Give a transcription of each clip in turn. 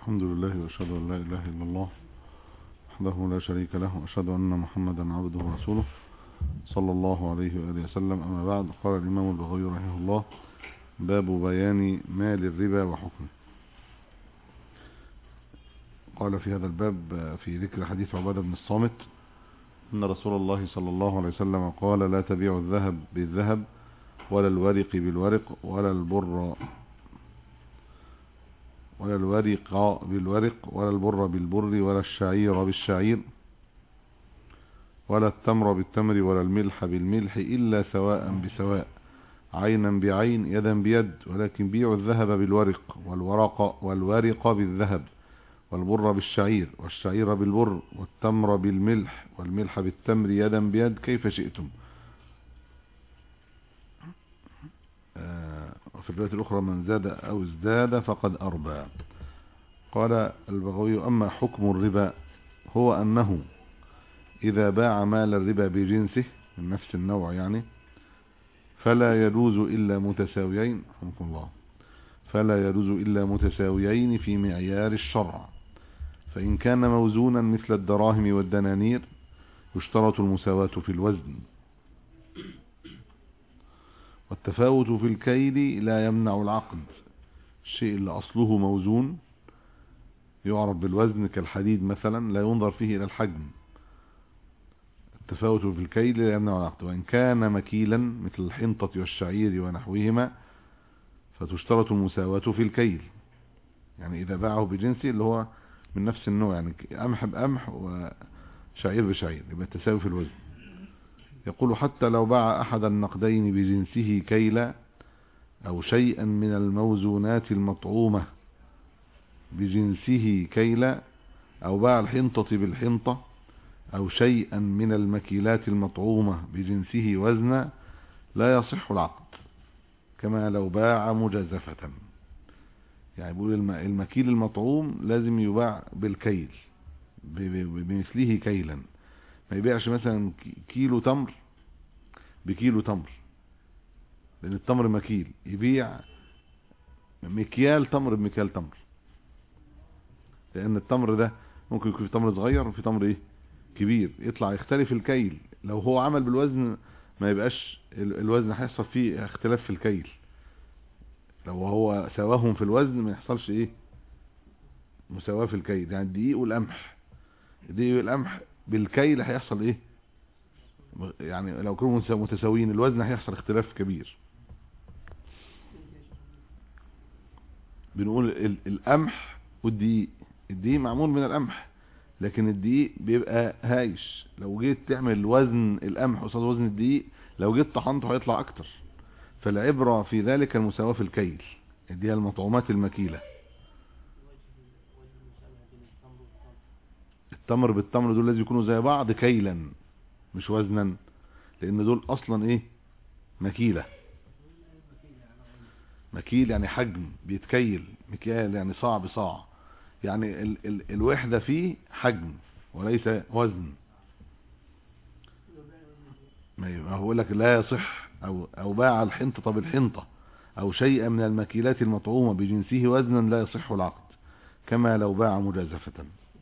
الحمد لله وأشهد أن لا إله إلا الله وحده لا شريك له وأشهد أن محمدا عبده ورسوله صلى الله عليه وآله وسلم أما بعد قال الإمام البغوي رحمه الله باب بيان مال الربا وحكمه قال في هذا الباب في ذكر حديث عبادة بن الصامت أن رسول الله صلى الله عليه وسلم قال لا تبيع الذهب بالذهب ولا الورق بالورق ولا البر ولا الورق بالورق ولا البر بالبر ولا الشعير بالشعير ولا التمر بالتمر ولا الملح بالملح إلا سواء بسواء عينا بعين يدا بيد ولكن بيعوا الذهب بالورق والورق والورق بالذهب والبر بالشعير والشعير بالبر والتمر بالملح والملح بالتمر يدا بيد كيف شئتم وفي الرواية الأخرى من زاد أو ازداد فقد أربى قال البغوي أما حكم الربا هو أنه إذا باع مال الربا بجنسه من نفس النوع يعني فلا يجوز إلا متساويين رحمكم الله فلا يجوز إلا متساويين في معيار الشرع فإن كان موزونا مثل الدراهم والدنانير يشترط المساواة في الوزن والتفاوت في الكيل لا يمنع العقد الشيء اللي أصله موزون يعرف بالوزن كالحديد مثلا لا ينظر فيه إلى الحجم التفاوت في الكيل لا يمنع العقد وإن كان مكيلا مثل الحنطة والشعير ونحوهما فتشترط المساواة في الكيل يعني إذا باعه بجنسه اللي هو من نفس النوع يعني قمح بقمح وشعير بشعير يبقى التساوي في الوزن يقول حتى لو باع أحد النقدين بجنسه كيلا أو شيئا من الموزونات المطعومة بجنسه كيلا أو باع الحنطة بالحنطة أو شيئا من المكيلات المطعومة بجنسه وزنا لا يصح العقد كما لو باع مجازفة يعني بيقول المكيل المطعوم لازم يباع بالكيل بمثله كيلا ما يبيعش مثلا كيلو تمر بكيلو تمر لان التمر مكيل يبيع مكيال تمر بمكيال تمر لان التمر ده ممكن يكون في تمر صغير وفي تمر ايه كبير يطلع يختلف الكيل لو هو عمل بالوزن ما يبقاش الوزن هيحصل فيه اختلاف في الكيل لو هو سواهم في الوزن ما يحصلش ايه مساواة في الكيل يعني الدقيق والقمح الدقيق والقمح بالكيل هيحصل ايه يعني لو كانوا متساويين الوزن هيحصل اختلاف كبير بنقول القمح والدقيق الدقيق معمول من القمح لكن الدقيق بيبقى هايش لو جيت تعمل وزن القمح قصاد وزن الدقيق لو جيت طحنته هيطلع اكتر فالعبرة في ذلك المساواة في الكيل دي المطعومات المكيلة التمر بالتمر دول لازم يكونوا زي بعض كيلا مش وزنا لان دول اصلا ايه مكيلة مكيل يعني حجم بيتكيل مكيال يعني صاع بصاع يعني ال ال الوحدة فيه حجم وليس وزن ما هو لك لا يصح او او باع الحنطة بالحنطة او شيئا من المكيلات المطعومة بجنسه وزنا لا يصح العقد كما لو باع مجازفة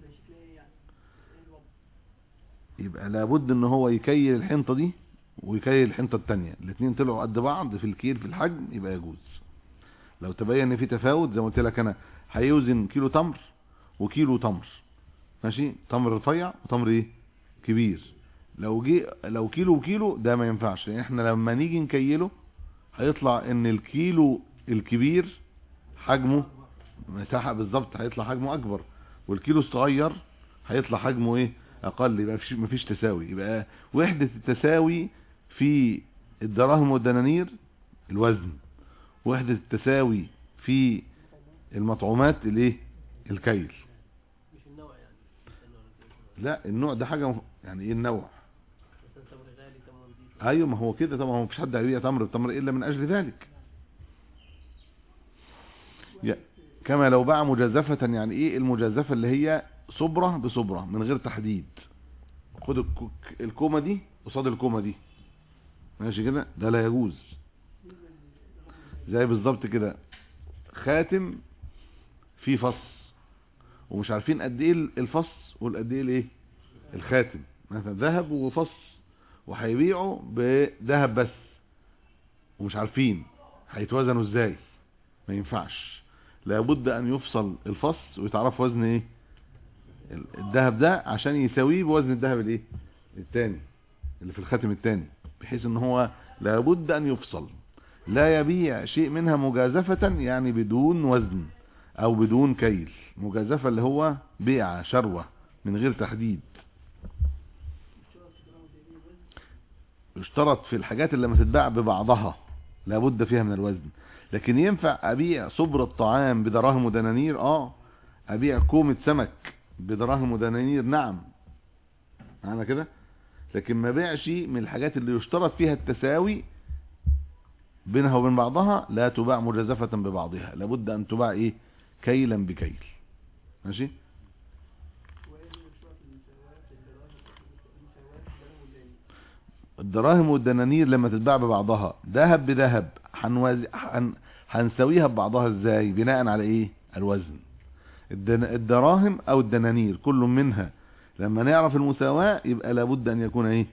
يبقى لابد ان هو يكيل الحنطة دي ويكيل الحنطة التانية الاثنين طلعوا قد بعض في الكيل في الحجم يبقى يجوز لو تبين ان في تفاوت زي ما قلت لك انا هيوزن كيلو تمر وكيلو تمر ماشي تمر رفيع وتمر ايه كبير لو جي لو كيلو وكيلو ده ما ينفعش يعني احنا لما نيجي نكيله هيطلع ان الكيلو الكبير حجمه مساحة بالظبط هيطلع حجمه اكبر والكيلو الصغير هيطلع حجمه ايه اقل يبقى مفيش تساوي يبقى وحدة التساوي في الدراهم والدنانير الوزن وحدة التساوي في المطعومات الايه الكيل لا النوع ده حاجة يعني ايه النوع ايوه ما هو كده طبعا مفيش حد هيبيع تمر بتمر الا من اجل ذلك كما لو باع مجازفة يعني ايه المجازفة اللي هي صبرة بصبرة من غير تحديد خد الكومة دي قصاد الكومة دي ماشي كده ده لا يجوز زي بالظبط كده خاتم فيه فص ومش عارفين قد ايه الفص وقد ايه الايه الخاتم مثلا ذهب وفص وهيبيعوا بذهب بس ومش عارفين هيتوزنوا ازاي ما ينفعش لابد ان يفصل الفص ويتعرف وزن ايه الذهب ده عشان يساويه بوزن الذهب الايه الثاني اللي في الخاتم الثاني بحيث ان هو لابد ان يفصل لا يبيع شيء منها مجازفة يعني بدون وزن او بدون كيل مجازفة اللي هو بيع شروة من غير تحديد يشترط في الحاجات اللي لما تتباع ببعضها لابد فيها من الوزن لكن ينفع ابيع صبر الطعام بدراهم ودنانير اه ابيع كومة سمك بدراهم ودنانير نعم معنا كده لكن ما بيعش من الحاجات اللي يشترط فيها التساوي بينها وبين بعضها لا تباع مجازفة ببعضها لابد ان تباع ايه كيلا بكيل ماشي الدراهم والدنانير لما تتباع ببعضها ذهب بذهب هنوازي هن... هنساويها ببعضها ازاي بناء على ايه الوزن الدن... الدراهم او الدنانير كل منها لما نعرف المساواة يبقى لابد ان يكون ايه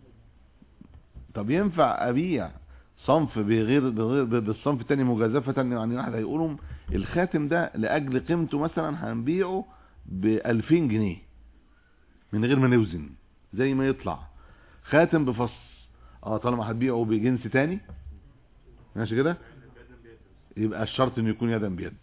طب ينفع ابيع صنف بغير بغير بالصنف التاني مجازفة يعني واحد هيقولهم الخاتم ده لاجل قيمته مثلا هنبيعه ب 2000 جنيه من غير ما نوزن زي ما يطلع خاتم بفص اه طالما هتبيعه بجنس تاني ماشي كده يبقى الشرط انه يكون يدا بيد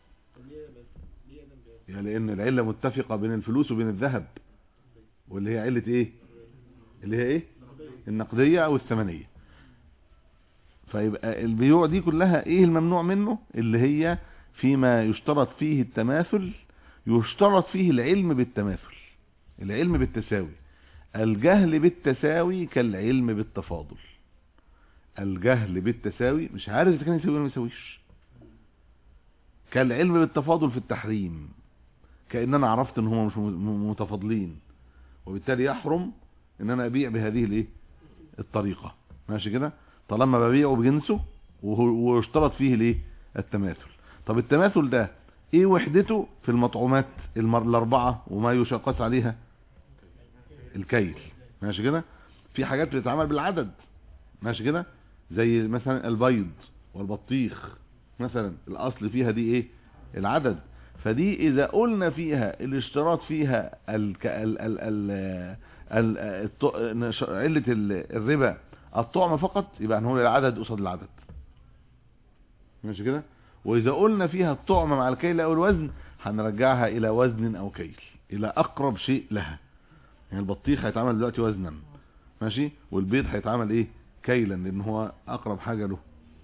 يعني لان العله متفقه بين الفلوس وبين الذهب واللي هي عله ايه اللي هي ايه النقديه او الثمنيه فيبقى البيوع دي كلها ايه الممنوع منه اللي هي فيما يشترط فيه التماثل يشترط فيه العلم بالتماثل العلم بالتساوي الجهل بالتساوي كالعلم بالتفاضل الجهل بالتساوي مش عارف اذا كان يساوي ولا ما يساويش كالعلم بالتفاضل في التحريم كأن انا عرفت ان هم مش متفاضلين وبالتالي يحرم ان انا ابيع بهذه الايه الطريقة ماشي كده طالما ببيعه بجنسه ويشترط فيه الايه التماثل طب التماثل ده ايه وحدته في المطعومات الاربعة وما يشقص عليها الكيل ماشي كده في حاجات بتتعمل بالعدد ماشي كده زي مثلا البيض والبطيخ مثلا الاصل فيها دي ايه العدد فدي اذا قلنا فيها الاشتراط فيها ال ال ال ال ال علة الربا الطعم فقط يبقى هنقول العدد قصاد العدد ماشي كده واذا قلنا فيها الطعم مع الكيل او الوزن هنرجعها الى وزن او كيل الى اقرب شيء لها يعني البطيخ هيتعمل دلوقتي وزنا ماشي والبيض هيتعمل ايه كيلا لان هو اقرب حاجة له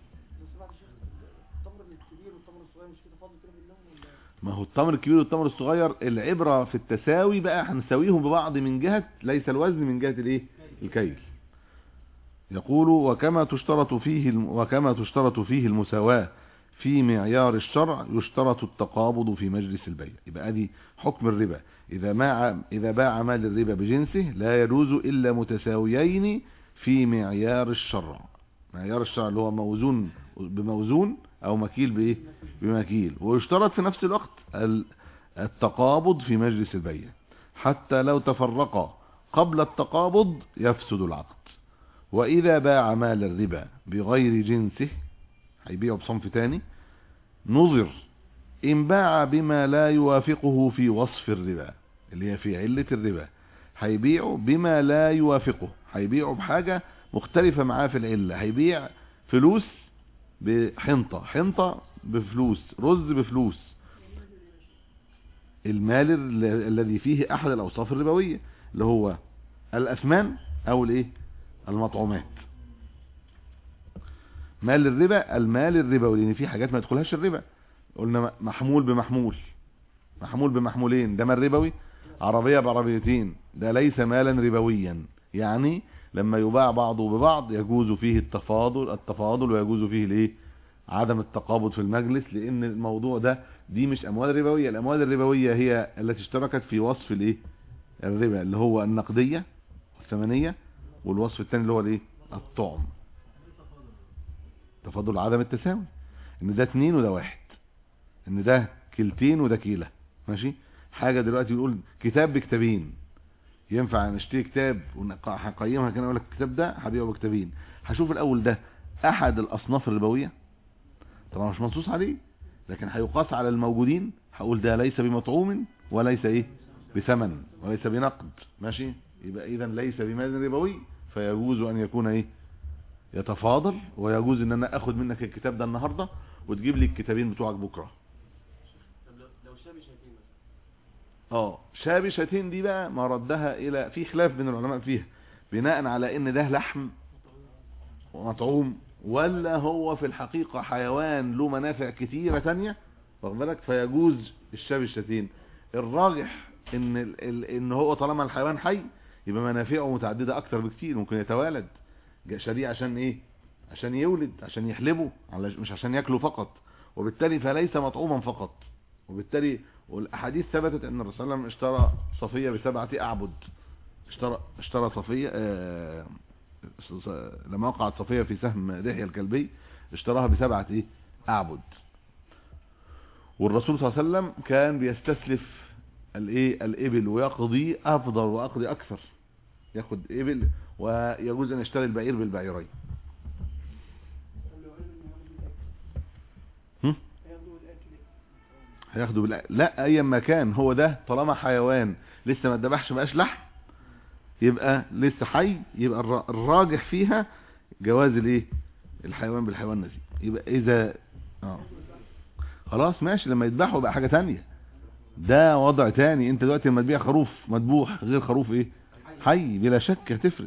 ما هو التمر الكبير والتمر الصغير العبرة في التساوي بقى هنساويهم ببعض من جهة ليس الوزن من جهة الايه الكيل يقول وكما تشترط فيه وكما تشترط فيه المساواة في معيار الشرع يشترط التقابض في مجلس البيع يبقى ادي حكم الربا اذا ما اذا باع مال الربا بجنسه لا يجوز الا متساويين في معيار الشرع معيار الشرع اللي هو موزون بموزون او مكيل بايه بمكيل ويشترط في نفس الوقت التقابض في مجلس البيع حتى لو تفرقا قبل التقابض يفسد العقد واذا باع مال الربا بغير جنسه هيبيعه بصنف تاني نظر ان باع بما لا يوافقه في وصف الربا اللي هي في علة الربا هيبيعه بما لا يوافقه هيبيعه بحاجة مختلفة معاه في العلة هيبيع فلوس بحنطة حنطة بفلوس رز بفلوس المال الذي فيه احد الاوصاف الربوية اللي هو الاثمان او الايه المطعومات مال الربا المال الربوي لان في حاجات ما يدخلهاش الربا قلنا محمول بمحمول محمول بمحمولين ده مال ربوي عربية بعربيتين ده ليس مالا ربويا يعني لما يباع بعضه ببعض يجوز فيه التفاضل التفاضل ويجوز فيه الايه عدم التقابض في المجلس لان الموضوع ده دي مش اموال ربويه الاموال الربويه هي التي اشتركت في وصف الايه الربا اللي هو النقديه الثمنيه والوصف الثاني اللي هو الايه الطعم تفاضل عدم التساوي ان ده اتنين وده واحد ان ده كيلتين وده كيلة ماشي حاجة دلوقتي بيقول كتاب بكتابين ينفع نشتري كتاب ونقيمها كده اقول لك الكتاب ده هبيعه بكتابين هشوف الاول ده احد الاصناف الربويه طبعا مش منصوص عليه لكن هيقاس على الموجودين هقول ده ليس بمطعوم وليس ايه بثمن وليس بنقد ماشي يبقى اذا ليس بمال ربوي فيجوز ان يكون ايه يتفاضل ويجوز ان انا اخد منك الكتاب ده النهارده وتجيب لي الكتابين بتوعك بكره طب لو لو شاب شايفين مثلا اه شابشتين دي بقى ما ردها الى في خلاف بين العلماء فيها بناء على ان ده لحم ومطعوم ولا هو في الحقيقة حيوان له منافع كتيرة تانية واخد بالك فيجوز الشابشتين الراجح ان ال- ال- ان هو طالما الحيوان حي يبقى منافعه متعددة اكتر بكتير ممكن يتوالد جاء شريعة عشان ايه عشان يولد عشان يحلبه على- مش عشان ياكله فقط وبالتالي فليس مطعوما فقط وبالتالي والاحاديث ثبتت ان الرسول صلى الله عليه وسلم اشترى صفيه بسبعه اعبد اشترى اشترى صفيه آه، ص- ص- لما وقعت صفيه في سهم دحيه الكلبي اشتراها بسبعه ايه اعبد والرسول صلى الله عليه وسلم كان بيستسلف الايه الابل ويقضي افضل واقضي اكثر ياخد ابل ويجوز ان يشتري البعير بالبعيرين هم؟ هياخدوا بالأ... لا اي مكان هو ده طالما حيوان لسه ما اتذبحش ما بقاش لحم يبقى لسه حي يبقى الر- الراجح فيها جواز الايه الحيوان بالحيوان نزيه يبقى اذا اه خلاص ماشي لما يذبحوا بقى حاجه تانية ده وضع تاني انت دلوقتي لما تبيع خروف مذبوح غير خروف ايه حي بلا شك هتفرق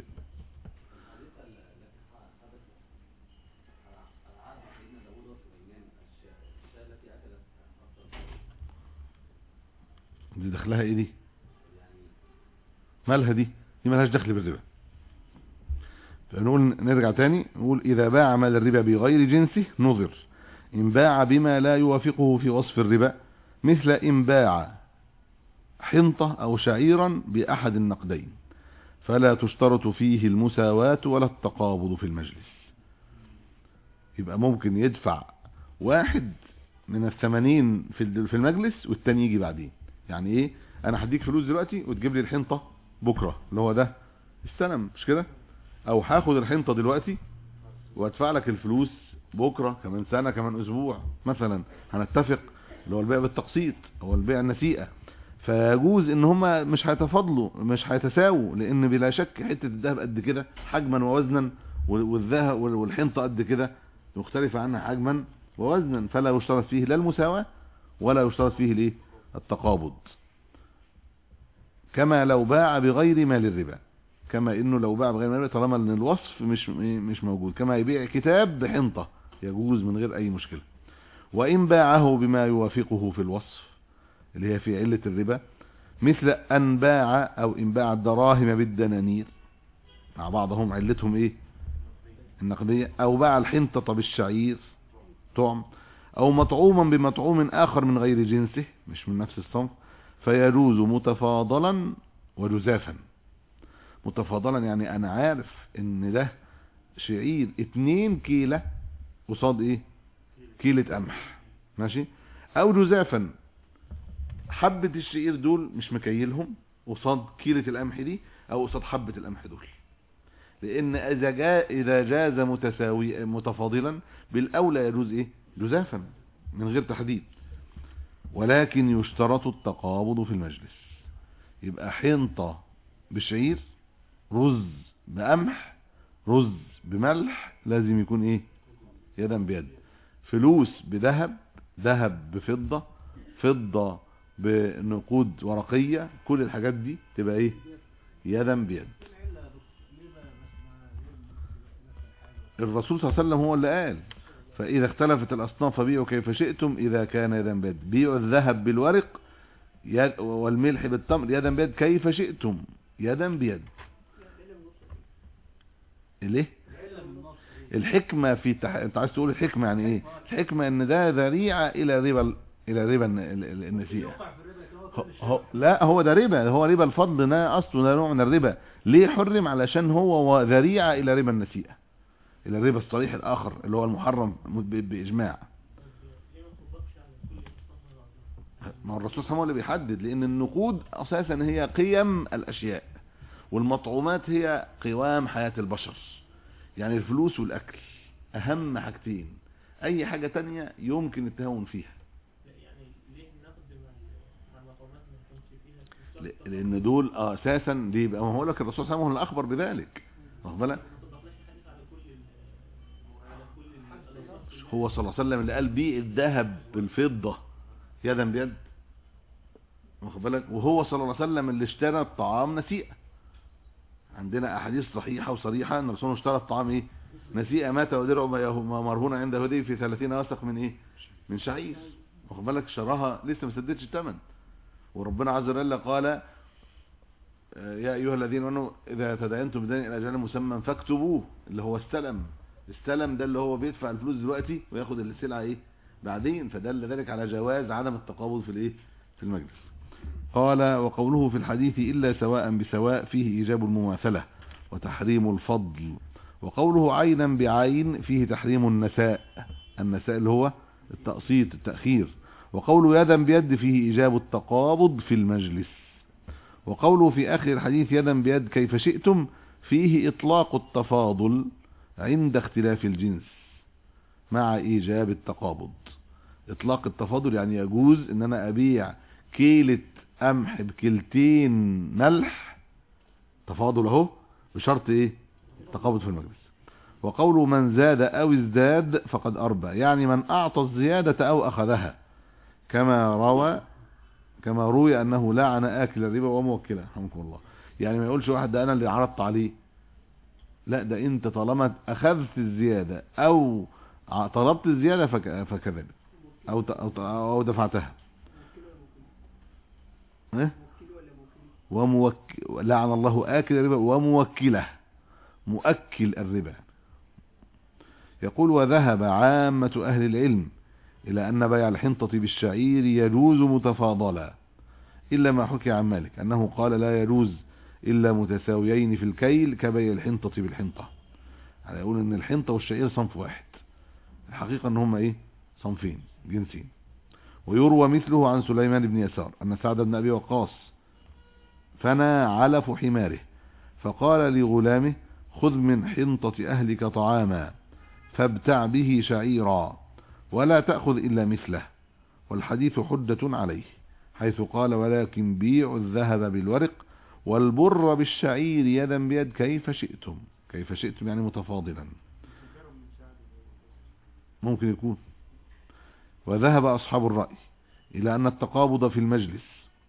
دي دخلها ايه دي مالها دي دي مالهاش دخل بالربا فنقول نرجع تاني نقول اذا باع مال الربا بغير جنسه نظر ان باع بما لا يوافقه في وصف الربا مثل ان باع حنطة او شعيرا باحد النقدين فلا تشترط فيه المساواة ولا التقابض في المجلس يبقى ممكن يدفع واحد من الثمانين في ال- في المجلس والتاني يجي بعدين يعني ايه انا هديك فلوس دلوقتي وتجيب لي الحنطة بكرة اللي هو ده السنم مش كده او هاخد الحنطة دلوقتي وادفع لك الفلوس بكرة كمان سنة كمان اسبوع مثلا هنتفق اللي هو البيع بالتقسيط او البيع النسيئة فيجوز ان هما مش هيتفاضلوا مش هيتساووا لان بلا شك حتة الذهب قد كده حجما ووزنا وال- والذهب وال- والحنطة قد كده مختلفة عنها حجما ووزنا فلا يشترط فيه لا المساواة ولا يشترط فيه الايه التقابض كما لو باع بغير مال الربا كما انه لو باع بغير مال الربا طالما ان الوصف مش مش موجود كما يبيع كتاب بحنطة يجوز من غير اي مشكلة وان باعه بما يوافقه في الوصف اللي هي في علة الربا مثل ان باع او ان باع الدراهم بالدنانير مع بعضهم علتهم ايه النقدية او باع الحنطة بالشعير طعم او مطعوما بمطعوم اخر من غير جنسه مش من نفس الصنف فيجوز متفاضلا وجزافا متفاضلا يعني انا عارف ان ده شعير اتنين كيلة قصاد ايه كيلة قمح ماشي او جزافا حبة الشعير دول مش مكيلهم قصاد كيلة القمح دي او قصاد حبة القمح دول لان اذا جاء اذا جاز متساوي متفاضلا بالاولى يجوز ايه جزافا من غير تحديد ولكن يشترط التقابض في المجلس يبقى حنطة بشعير رز بقمح رز بملح لازم يكون ايه يدا بيد فلوس بذهب ذهب بفضة فضة بنقود ورقية كل الحاجات دي تبقى ايه يدا بيد الرسول صلى الله عليه وسلم هو اللي قال فإذا اختلفت الأصناف فبيعوا كيف شئتم إذا كان يدا بيد بيعوا الذهب بالورق يد- والملح بالتمر يدا بيد كيف شئتم يدا بيد ليه الحكمة في تح... انت عايز تقول الحكمة يعني ايه الحكمة ان ده ذريعة الى ربا ال- الى ربا الن- ال- ال- النسيئة هو... هو... لا هو ده ربا هو ربا الفضل ده اصله ده نوع من الربا ليه حرم علشان هو ذريعة الى ربا النسيئة الى الربا الصريح الاخر اللي هو المحرم ب... باجماع ما هو الرسول صلى الله عليه وسلم هو اللي بيحدد لان النقود اساسا هي قيم الاشياء والمطعومات هي قوام حياة البشر يعني الفلوس والاكل اهم حاجتين اي حاجة تانية يمكن التهاون فيها لا يعني ليه النقد مع ال- مع المطعومات ما يكونش فيها ل- مشترك لان دول آه اساسا ليه بقى ما هو لك الرسول صلى الله عليه وسلم هو اللي اخبر بذلك واخد بالك ما تطبقش الحديث على كل ال- على كل ال- الأصناف هو صلى الله عليه وسلم اللي قال بيع الذهب بالفضة يدا بيد واخد بالك وهو صلى الله عليه وسلم اللي اشترى الطعام نسيئة عندنا احاديث صحيحة وصريحة ان الرسول اشترى الطعام ايه نسيئة مات ودرعه مرهون عند يهودي في 30 وسق من ايه من شعير واخد بالك شراها لسه ما سددش الثمن وربنا عز وجل قال آه، يا ايها الذين امنوا اذا تداينتم بدين الى اجل مسمى فاكتبوه اللي هو استلم استلم ده اللي هو بيدفع الفلوس دلوقتي وياخد السلعه ايه بعدين فدل ذلك على جواز عدم التقابض في الايه في المجلس قال وقوله في الحديث الا سواء بسواء فيه ايجاب المماثله وتحريم الفضل وقوله عينا بعين فيه تحريم النساء النساء اللي هو التقسيط التأخير وقوله يدا بيد فيه إيجاب التقابض في المجلس وقوله في آخر الحديث يدا بيد كيف شئتم فيه إطلاق التفاضل عند اختلاف الجنس مع إيجاب التقابض إطلاق التفاضل يعني يجوز إن أنا أبيع كيلة قمح بكيلتين ملح تفاضل أهو بشرط إيه التقابض في المجلس وقوله من زاد أو ازداد فقد أربى يعني من أعطى الزيادة أو أخذها كما روى كما روي أنه لعن آكل الربا وموكله رحمكم الله يعني ما يقولش واحد ده أنا اللي عرضت عليه لا ده أنت طالما أخذت الزيادة أو ع- طلبت الزيادة فك... فكذبت أو, ت... أو, ت... أو دفعتها إيه؟ وموكل لعن الله آكل الربا وموكله مؤكل الربا يقول وذهب عامة أهل العلم إلى أن بيع الحنطة بالشعير يجوز متفاضلا إلا ما حكي عن مالك أنه قال لا يجوز إلا متساويين في الكيل كبيع الحنطة بالحنطة يعني يقول أن الحنطة والشعير صنف واحد الحقيقة أن هم إيه صنفين جنسين ويروى مثله عن سليمان بن يسار أن سعد بن أبي وقاص فنى علف حماره فقال لغلامه خذ من حنطة أهلك طعاما فابتع به شعيرا ولا تأخذ إلا مثله والحديث حجة عليه حيث قال ولكن بيعوا الذهب بالورق والبر بالشعير يدا بيد كيف شئتم كيف شئتم يعني متفاضلا ممكن يكون وذهب أصحاب الرأي إلى أن التقابض في المجلس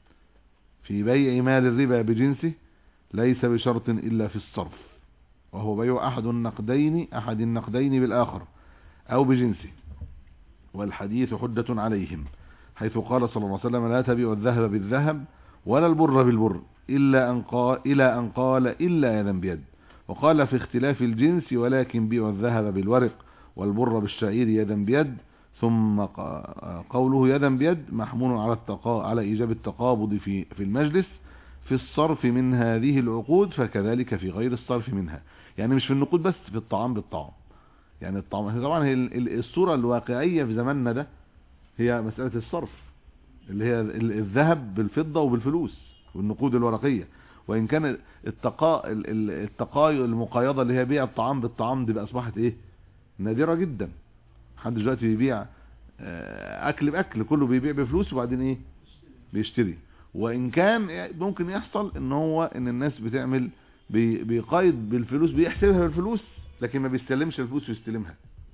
في بيع مال الربا بجنسه ليس بشرط إلا في الصرف وهو بيع أحد النقدين أحد النقدين بالآخر أو بجنسه والحديث حجة عليهم حيث قال صلى الله عليه وسلم لا تبيع الذهب بالذهب ولا البر بالبر إلا أن قال إلى أن قال إلا يدا بيد وقال في اختلاف الجنس ولكن بيع الذهب بالورق والبر بالشعير يدا بيد ثم قوله يدا بيد محمول على التقا على إيجاب التقابض في في المجلس في الصرف من هذه العقود فكذلك في غير الصرف منها يعني مش في النقود بس في الطعام بالطعام يعني الطعام طبعا هي الصورة الواقعية في زماننا ده هي مسألة الصرف اللي هي الذهب بالفضة وبالفلوس والنقود الورقية وإن كان التقا التقاي المقايضة اللي هي بيع الطعام بالطعام دي بقى أصبحت إيه نادرة جدا حد دلوقتي بيبيع أكل بأكل كله بيبيع بفلوس وبعدين إيه بيشتري وإن كان ممكن يحصل إن هو إن الناس بتعمل بيقايض بالفلوس بيحسبها بالفلوس لكن ما بيستلمش الفلوس ويستلمها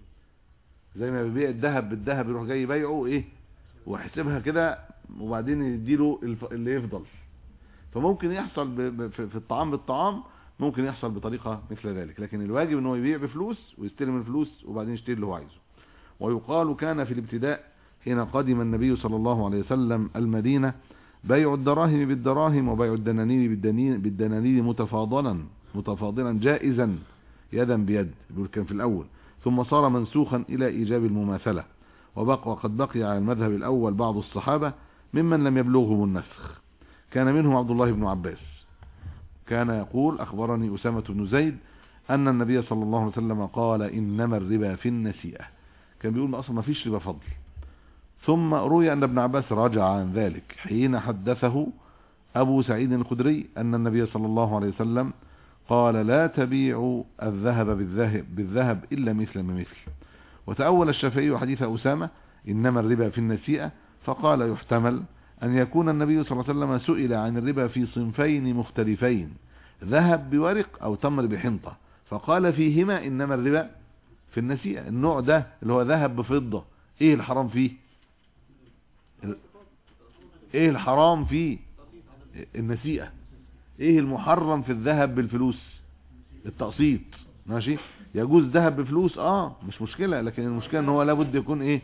زي ما بيبيع الذهب بالذهب يروح جاي يبيعه ايه ويحسبها كده وبعدين يديله اللي يفضل فممكن يحصل في الطعام بالطعام ممكن يحصل بطريقة مثل ذلك لكن الواجب ان هو يبيع بفلوس ويستلم الفلوس وبعدين يشتري اللي هو عايزه ويقال كان في الابتداء حين قدم النبي صلى الله عليه وسلم المدينة بيع الدراهم بالدراهم وبيع الدنانير بالدنانير متفاضلا متفاضلا جائزا يدا بيد يقول كان في الأول ثم صار منسوخا إلى إيجاب المماثلة وبقى وقد بقي على المذهب الأول بعض الصحابة ممن لم يبلغهم النسخ كان منهم عبد الله بن عباس كان يقول أخبرني أسامة بن زيد أن النبي صلى الله عليه وسلم قال إنما الربا في النسيئة كان بيقول ما أصلا ما فيش ربا فضل ثم روي أن ابن عباس رجع عن ذلك حين حدثه أبو سعيد الخدري أن النبي صلى الله عليه وسلم قال لا تبيعوا الذهب بالذهب, بالذهب إلا مثل بمثل وتأول الشافعي حديث أسامة إنما الربا في النسيئة فقال يحتمل أن يكون النبي صلى الله عليه وسلم سئل عن الربا في صنفين مختلفين ذهب بورق أو تمر بحنطة فقال فيهما إنما الربا في النسيئة النوع ده اللي هو ذهب بفضة إيه الحرام فيه إيه الحرام فيه النسيئة إيه المحرم في الذهب بالفلوس التقسيط ماشي يجوز ذهب بفلوس اه مش مشكلة لكن المشكلة ان هو لابد يكون ايه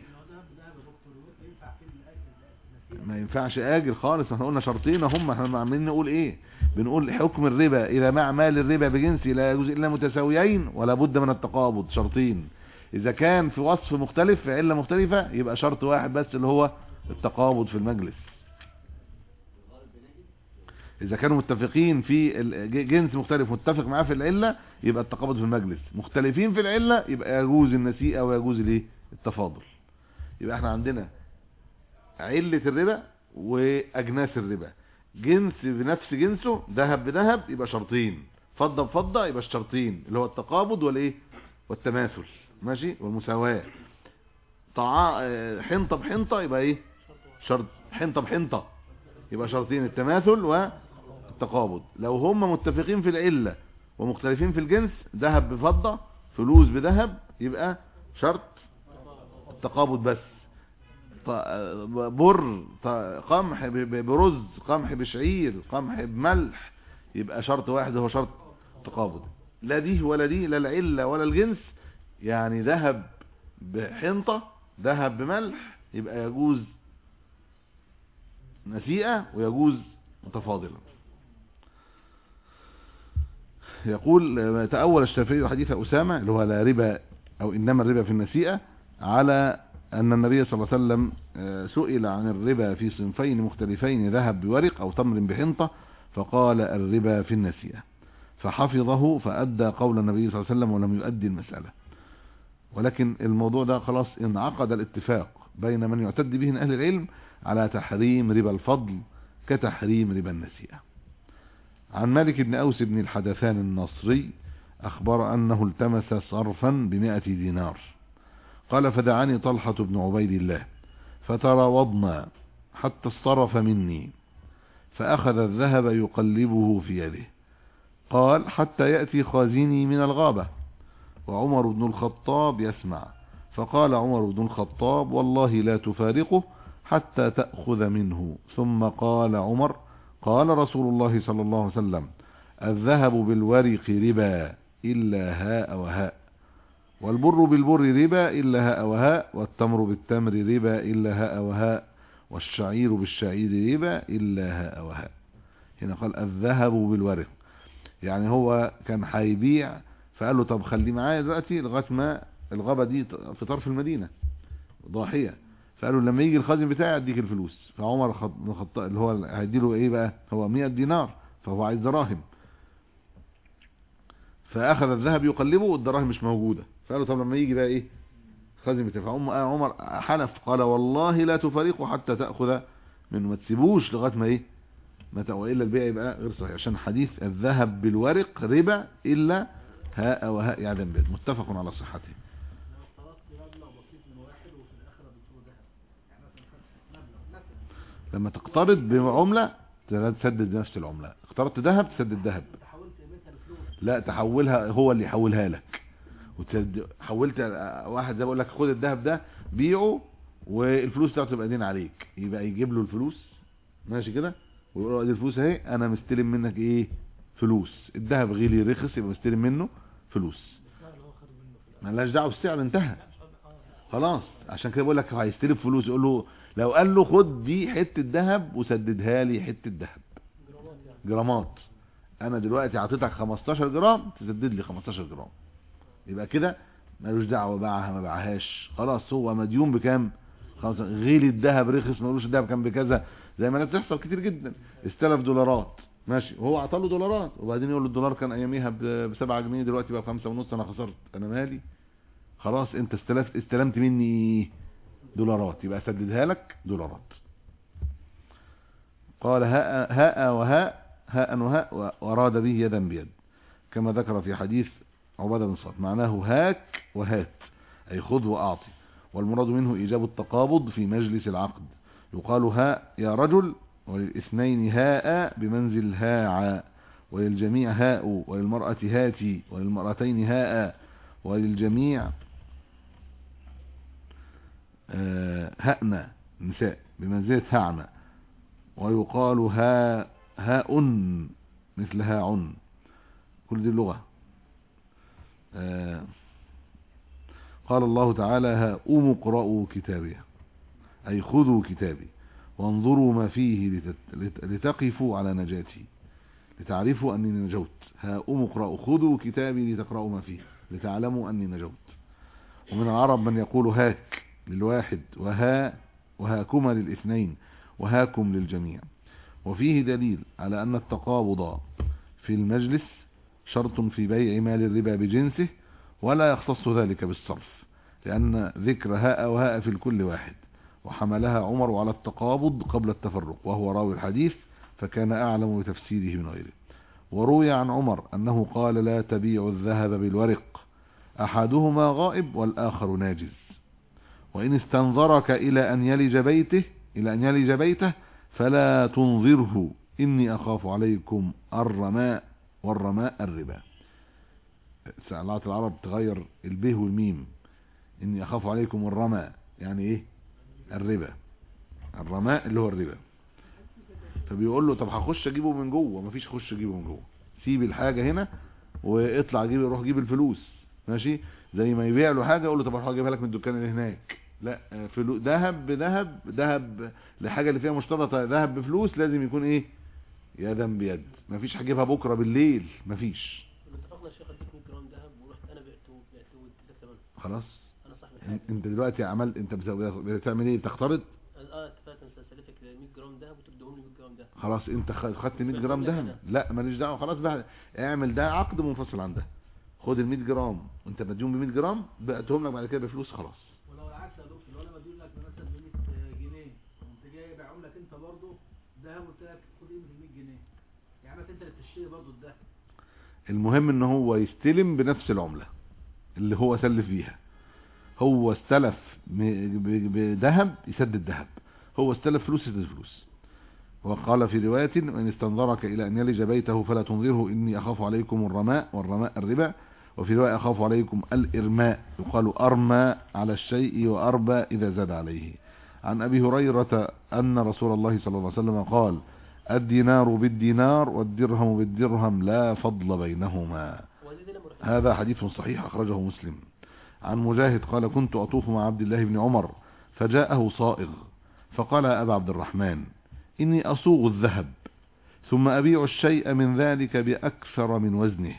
ما ينفعش اجر خالص احنا قلنا شرطين هم احنا عمالين نقول ايه بنقول حكم الربا اذا مع مال الربا بجنسه لا يجوز الا متساويين ولا بد من التقابض شرطين اذا كان في وصف مختلف في عله مختلفه يبقى شرط واحد بس اللي هو التقابض في المجلس اذا كانوا متفقين في ال- جنس مختلف متفق معاه في العله يبقى التقابض في المجلس مختلفين في العله يبقى يجوز النسيئه ويجوز الايه التفاضل يبقى احنا عندنا علة الربا واجناس الربا جنس بنفس جنسه ذهب بذهب يبقى شرطين فضة بفضة يبقى الشرطين اللي هو التقابض والايه والتماثل ماشي والمساواة طعا آه، حنطة بحنطة يبقى ايه شرط حنطة بحنطة يبقى شرطين التماثل والتقابض لو هم متفقين في العلة ومختلفين في الجنس ذهب بفضة فلوس بذهب يبقى شرط التقابض بس ط- بر ط- قمح ب- ب- برز قمح بشعير قمح بملح يبقى شرط واحد هو شرط تقابض لا دي ولا دي لا العلة ولا الجنس يعني ذهب بحنطة ذهب بملح يبقى يجوز نسيئة ويجوز متفاضلة يقول تأول الشافعي حديث أسامة اللي هو لا ربا أو إنما الربا في النسيئة على أن النبي صلى الله عليه وسلم آه، سئل عن الربا في صنفين مختلفين ذهب بورق أو تمر بحنطة فقال الربا في النسيئة فحفظه فأدى قول النبي صلى الله عليه وسلم ولم يؤدي المسألة ولكن الموضوع ده خلاص انعقد الاتفاق بين من يعتد به من أهل العلم على تحريم ربا الفضل كتحريم ربا النسيئة عن مالك بن أوس بن الحدثان النصري أخبر أنه التمس صرفا بمائة دينار قال فدعاني طلحة بن عبيد الله فتراوضنا حتى اصطرف مني فأخذ الذهب يقلبه في يده قال حتى يأتي خازني من الغابة وعمر بن الخطاب يسمع فقال عمر بن الخطاب والله لا تفارقه حتى تأخذ منه ثم قال عمر قال رسول الله صلى الله عليه وسلم الذهب بالورق ربا إلا هاء وهاء والبر بالبر ربا إلا هاء وهاء والتمر بالتمر ربا إلا هاء وهاء والشعير بالشعير ربا إلا هاء وهاء هنا قال الذهب بالورق يعني هو كان هيبيع فقال له طب خليه معايا دلوقتي لغايه ما الغابه دي في طرف المدينه ضاحيه فقال له لما يجي الخازن بتاعي اديك الفلوس فعمر خط... خط... اللي هو هيديله ايه بقى هو 100 دينار فهو عايز دراهم فاخذ الذهب يقلبه والدراهم مش موجوده فقال له طب لما يجي بقى ايه الخازن بتاعي فعم عمر حلف قال والله لا تفارقه حتى تاخذ منه ما تسيبوش لغايه ما ايه متى والا البيع يبقى غير صحيح عشان حديث الذهب بالورق ربا الا هاء وهاء يعدم به متفق على صحته لو افترضت مبلغ بسيط من واحد وفي الاخر اديته ذهب يعني مثلا خدت مبلغ مثلا لما تقترض بعملة تسدد نفس العملة اقترضت ذهب تسدد ذهب تحولت قيمتها لفلوس لا تحولها هو اللي يحولها لك وتسد... حولت واحد زي بقول لك خد الذهب ده بيعه والفلوس بتاعته تبقى دين عليك يبقى يجيب له الفلوس ماشي كده ويقول له ادي الفلوس اهي انا مستلم منك ايه فلوس الذهب غلي رخص يبقى مستلم منه فلوس السعر اللي هو خد منه في الاخر ملهاش دعوه بالسعر انتهى لا مش قصدي اه خلاص عشان كده بقول لك هيستلف فلوس يقول له لو قال له خد دي حته ذهب وسددها لي حته ذهب جرامات يعني جرامات انا دلوقتي اعطيتك 15 جرام تسدد لي 15 جرام يبقى كده ملوش دعوه باعها ما باعهاش خلاص هو مديون بكام خلاص غلي الذهب رخص ملوش الذهب كان بكذا زي ما بتحصل كتير جدا استلف دولارات ماشي وهو عطى له دولارات وبعدين يقول له الدولار كان اياميها ب 7 جنيه دلوقتي بقى 5 ونص انا خسرت انا مالي خلاص انت استلفت استلمت مني دولارات يبقى اسددها لك دولارات قال هاء هاء وهاء هاء وهاء واراد به يدا بيد كما ذكر في حديث عبادة بن صاد معناه هاك وهات أي خذ وأعطي والمراد منه إيجاب التقابض في مجلس العقد يقال هاء يا رجل وللاثنين هاء بمنزل هاعا وللجميع هاء وللمرأة هاتي وللمرأتين هاء وللجميع آه، هأنا نساء بمنزلة هعنا ويقال هاء هاء مثل هاع كل دي اللغة آه، قال الله تعالى هاؤم اقرأوا كتابي أي خذوا كتابي وانظروا ما فيه لتت- لت- لتقفوا على نجاتي لتعرفوا أني نجوت هاؤم اقرأوا خذوا كتابي لتقرأوا ما فيه لتعلموا أني نجوت ومن العرب من يقول هاك للواحد وها وهاكما للاثنين وهاكم للجميع وفيه دليل على أن التقابض في المجلس شرط في بيع مال الربا بجنسه ولا يختص ذلك بالصرف لأن ذكر هاء وهاء في الكل واحد وحملها عمر على التقابض قبل التفرق وهو راوي الحديث فكان أعلم بتفسيره من غيره وروي عن عمر أنه قال لا تبيع الذهب بالورق أحدهما غائب والآخر ناجز وإن استنظرك إلى أن يلج بيته إلى أن يلج بيته فلا تنظره إني أخاف عليكم الرماء والرماء الربا سألات العرب تغير البه والميم إني أخاف عليكم الرماء يعني إيه الربا الرماء اللي هو الربا فبيقول له طب هخش اجيبه من جوه مفيش خش اجيبه من جوه سيب الحاجه هنا واطلع جيب روح جيب الفلوس ماشي زي ما يبيع له حاجه يقول له طب هروح اجيبها لك من الدكان اللي هناك لا آه، فلو ذهب بذهب ذهب لحاجه اللي فيها مشترطه ذهب بفلوس لازم يكون ايه يدا بيد مفيش هجيبها بكره بالليل مفيش اتفقنا يا شيخ اديك 100 جرام ذهب ورحت انا بعته بعته واديتك ثمنه خلاص انا صاحب الحاجه انت دلوقتي عملت انت بتسوي- بتعمل ايه بتقترض اه اتفقت انا سلفتك 100 جرام ذهب وتديهم لي 100 جرام ذهب خلاص انت خ- خدت 100 جرام لا، دهب لا. لا ماليش دعوه خلاص بقى اعمل ده عقد منفصل عن ده خد ال 100 جرام وانت مديون ب 100 جرام بعتهم لك بعد كده بفلوس خلاص ولو العكس يا دكتور لو انا بديل لك مثلا ب 100 جنيه وانت جاي بايعهم لك انت برضه ذهب قلت لك خد قيمه ال 100 جنيه يعني مثلا انت اللي بتشتري برضه الذهب المهم ان هو يستلم بنفس العمله اللي هو سلف بيها هو استلف م- ب- بذهب يسدد ذهب هو استلف فلوس يسدد فلوس وقال في رواية وإن استنظرك إلى أن يلج بيته فلا تنظره إني أخاف عليكم الرماء والرماء الربا وفي رواية أخاف عليكم الإرماء يقال أرمى على الشيء وأربى إذا زاد عليه عن أبي هريرة أن رسول الله صلى الله عليه وسلم قال الدينار بالدينار والدرهم بالدرهم لا فضل بينهما وزيد لما رحت هذا حديث صحيح أخرجه مسلم عن مجاهد قال كنت أطوف مع عبد الله بن عمر فجاءه صائغ فقال يا أبا عبد الرحمن إني أصوغ الذهب ثم أبيع الشيء من ذلك بأكثر من وزنه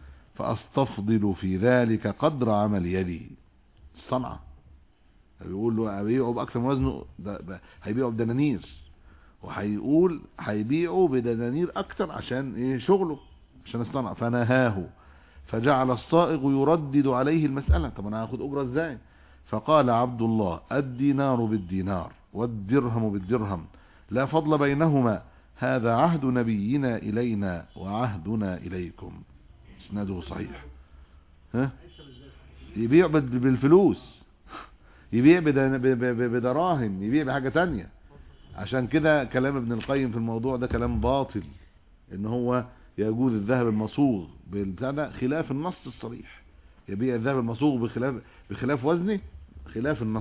فأستفضل في ذلك قدر عمل يدي الصنعة بيقول له أبيعه بأكثر من وزنه ده ده هيبيعه بدنانير وهيقول هيبيعه بدنانير أكثر عشان إيه شغله عشان الصنعة فنهاه فجعل الصائغ يردد عليه المسألة طب انا هاخد اجرة ازاي فقال عبد الله الدينار بالدينار والدرهم بالدرهم لا فضل بينهما هذا عهد نبينا الينا وعهدنا اليكم اسناده صحيح ها يبيع بال- بالفلوس يبيع بدن- ب- ب- ب- بدراهم يبيع بحاجة تانية عشان كده كلام ابن القيم في الموضوع ده كلام باطل ان هو يجوز الذهب المصوغ بالبتاع ده خلاف النص الصريح يبيع الذهب المصوغ بخلاف بخلاف وزنه خلاف النص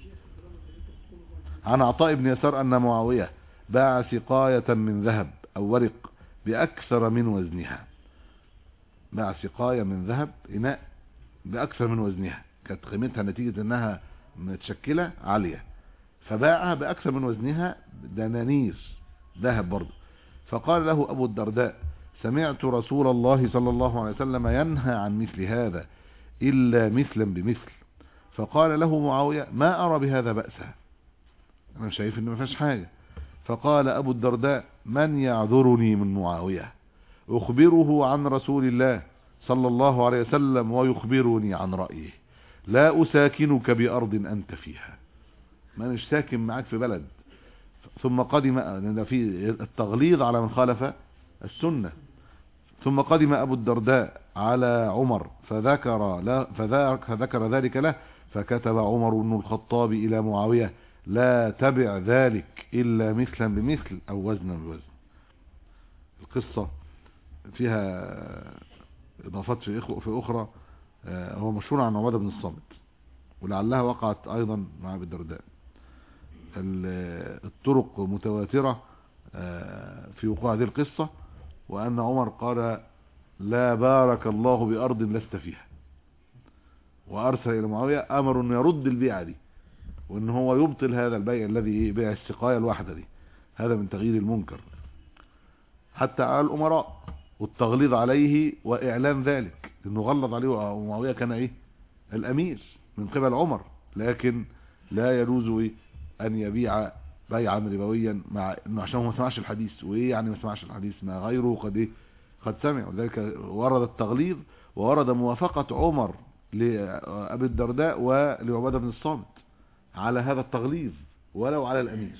عن عطاء بن يسار ان معاويه باع سقايه من ذهب او ورق باكثر من وزنها باع سقايه من ذهب اناء باكثر من وزنها كانت قيمتها نتيجه انها متشكله عاليه فباعها باكثر من وزنها دنانير ذهب برضه فقال له ابو الدرداء سمعت رسول الله صلى الله عليه وسلم ينهى عن مثل هذا إلا مثلا بمثل فقال له معاوية ما أرى بهذا بأسا أنا شايف إن ما فيهاش حاجة فقال أبو الدرداء من يعذرني من معاوية أخبره عن رسول الله صلى الله عليه وسلم ويخبرني عن رأيه لا أساكنك بأرض أنت فيها ما مش ساكن معاك في بلد ثم قدم لأن ده في التغليظ على من خالف السنة ثم قدم أبو الدرداء على عمر فذكر لا فذاك فذكر ذلك له فكتب عمر بن الخطاب إلى معاوية لا تبع ذلك إلا مثلا بمثل أو وزنا بوزن القصة فيها إضافات في إخ- في أخرى آه، هو مشهور عن عبادة بن الصامت ولعلها وقعت أيضا مع أبي الدرداء ال- الطرق متواترة آه، في وقوع هذه القصة وأن عمر قال لا بارك الله بأرض لست فيها وأرسل إلى معاوية أمر أن يرد البيعة دي وأن هو يبطل هذا البيع الذي إيه؟ بيع السقاية الواحدة دي هذا من تغيير المنكر حتى على الأمراء والتغليظ عليه وإعلان ذلك لأنه غلظ عليه ومعاوية كان إيه الأمير من قبل عمر لكن لا يجوز إيه أن يبيع بيعا ربويا مع انه عشان هو ما سمعش الحديث وايه يعني ما سمعش الحديث ما غيره قد ايه قد سمع وذلك ورد التغليظ وورد موافقة عمر لأبي الدرداء ولعبادة بن الصامت على هذا التغليظ ولو على الأمير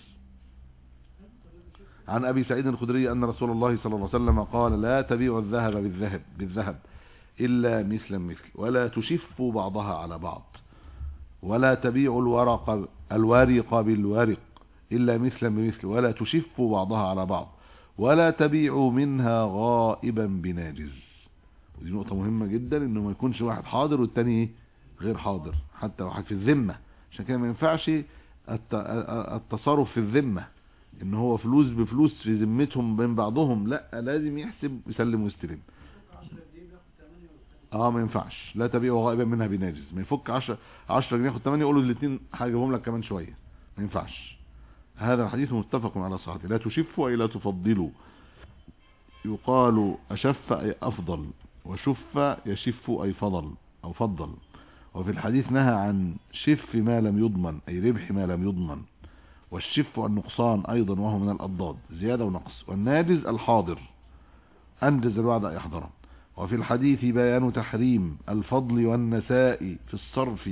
عن أبي سعيد الخدري أن رسول الله صلى الله عليه وسلم قال لا تبيعوا الذهب بالذهب بالذهب إلا مثلا مثل ولا تشفوا بعضها على بعض ولا تبيعوا الورق الوارق بالورق إلا مثلا بمثل ولا تشفوا بعضها على بعض ولا تبيعوا منها غائبا بناجز ودي نقطة مهمة جدا انه ما يكونش واحد حاضر والتاني إيه؟ غير حاضر حتى واحد في الذمة عشان كده ما ينفعش الت- التصرف في الذمة ان هو فلوس بفلوس في ذمتهم بين بعضهم لا لازم يحسب يسلم ويستلم اه ما ينفعش لا تبيعوا غائبا منها بناجز ما يفك 10 10 جنيه ياخد 8 يقولوا الاثنين هجيبهم لك كمان شويه ما ينفعش هذا الحديث متفق على صحته لا تشفوا اي لا تفضلوا يقال اشف اي افضل وشف يشف اي فضل او فضل وفي الحديث نهى عن شف ما لم يضمن اي ربح ما لم يضمن والشف النقصان ايضا وهو من الاضداد زياده ونقص والناجز الحاضر انجز الوعد أن يحضره وفي الحديث بيان تحريم الفضل والنساء في الصرف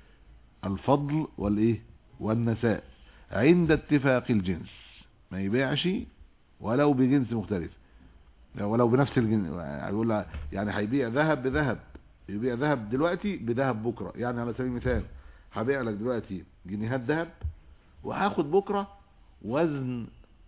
الفضل والايه والنساء عند اتفاق الجنس ما يبيعش ولو بجنس مختلف ولو بنفس الجنس يقول لها يعني هيبيع ذهب بذهب يبيع ذهب دلوقتي بذهب بكره يعني على سبيل المثال هبيع لك دلوقتي جنيهات ذهب وهاخد بكره وزن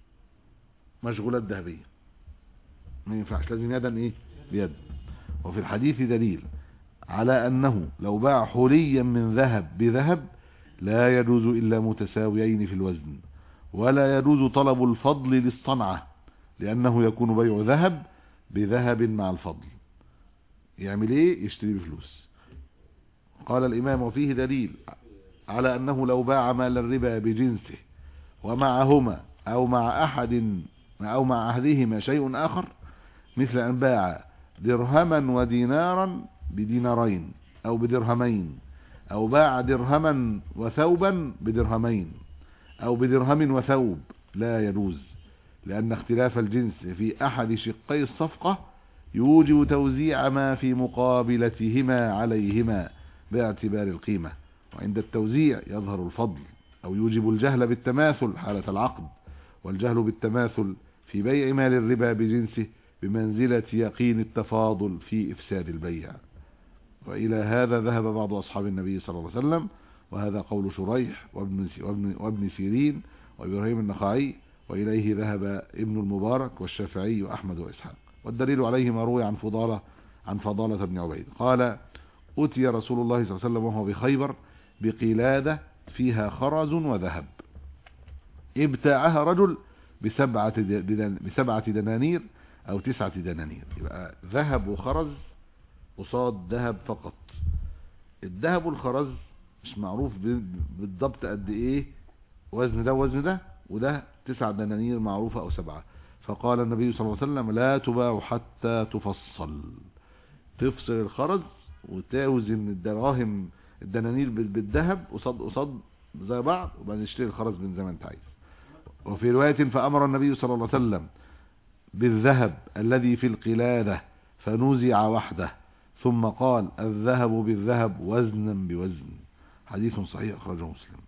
مشغولات ذهبيه ما ينفعش لازم يدا ايه بيد وفي الحديث دليل على انه لو باع حليا من ذهب بذهب لا يجوز الا متساويين في الوزن ولا يجوز طلب الفضل للصنعة لانه يكون بيع ذهب بذهب مع الفضل يعمل ايه يشتري بفلوس قال الامام وفيه دليل على انه لو باع مال الربا بجنسه ومعهما او مع احد او مع احدهما شيء اخر مثل ان باع درهما ودينارا بدينارين او بدرهمين او باع درهما وثوبا بدرهمين او بدرهم وثوب لا يجوز لان اختلاف الجنس في احد شقي الصفقة يوجب توزيع ما في مقابلتهما عليهما باعتبار القيمة وعند التوزيع يظهر الفضل او يوجب الجهل بالتماثل حالة العقد والجهل بالتماثل في بيع مال الربا بجنسه بمنزلة يقين التفاضل في إفساد البيع وإلى هذا ذهب بعض أصحاب النبي صلى الله عليه وسلم وهذا قول شريح وابن, وابن, وابن سيرين وإبراهيم النخعي وإليه ذهب ابن المبارك والشافعي وأحمد وإسحاق والدليل عليه ما روي عن فضالة عن فضالة بن عبيد قال أتي رسول الله صلى الله عليه وسلم وهو بخيبر بقلادة فيها خرز وذهب ابتاعها رجل بسبعة, دنان بسبعة دنانير او تسعة دنانير يبقى ذهب وخرز قصاد ذهب فقط الذهب والخرز مش معروف بالضبط قد ايه وزن ده وزن ده وده تسع دنانير معروفة او سبعة فقال النبي صلى الله عليه وسلم لا تباع حتى تفصل تفصل الخرز وتوزن الدراهم الدنانير بالذهب قصاد قصاد زي بعض وبعدين تشتري الخرز من زي ما انت عايز وفي رواية فأمر النبي صلى الله عليه وسلم بالذهب الذي في القلادة فنزع وحده ثم قال الذهب بالذهب وزنا بوزن حديث صحيح أخرجه مسلم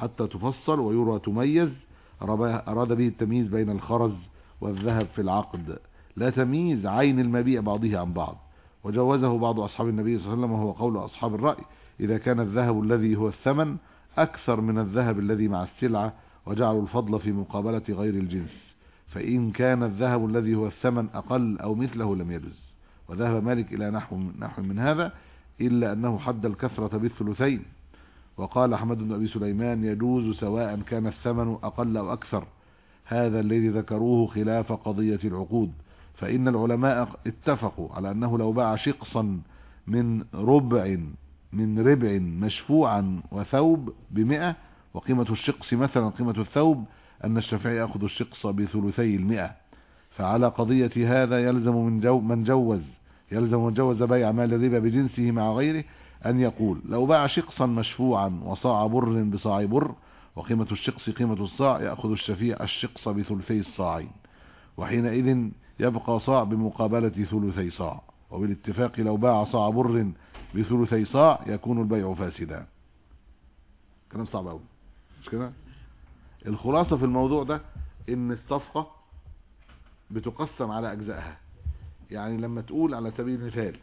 حتى تفصل ويرى تميز رب- أراد به التمييز بين الخرز والذهب في العقد لا تمييز عين المبيع بعضه عن بعض وجوزه بعض أصحاب النبي صلى الله عليه وسلم وهو قول أصحاب الرأي إذا كان الذهب الذي هو الثمن أكثر من الذهب الذي مع السلعة وجعلوا الفضل في مقابلة غير الجنس فإن كان الذهب الذي هو الثمن أقل أو مثله لم يجز وذهب مالك إلى نحو نحو من هذا إلا أنه حد الكثرة بالثلثين وقال أحمد بن أبي سليمان يجوز سواء كان الثمن أقل أو أكثر هذا الذي ذكروه خلاف قضية العقود فإن العلماء اتفقوا على أنه لو باع شقصا من ربع من ربع مشفوعا وثوب بمئة وقيمة الشقص مثلا قيمة الثوب أن الشافعي يأخذ الشقص بثلثي المئة فعلى قضية هذا يلزم من, جو من جوز يلزم من جوز بيع مال الربا بجنسه مع غيره أن يقول لو باع شقصا مشفوعا وصاع بر بصاع بر وقيمة الشقص قيمة الصاع يأخذ الشفيع الشقص بثلثي الصاعين وحينئذ يبقى صاع بمقابلة ثلثي صاع وبالاتفاق لو باع صاع بر بثلثي صاع يكون البيع فاسدا كلام صعب قوي مش كده الخلاصة في الموضوع ده ان الصفقة بتقسم على اجزائها يعني لما تقول على سبيل المثال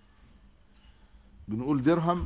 بنقول درهم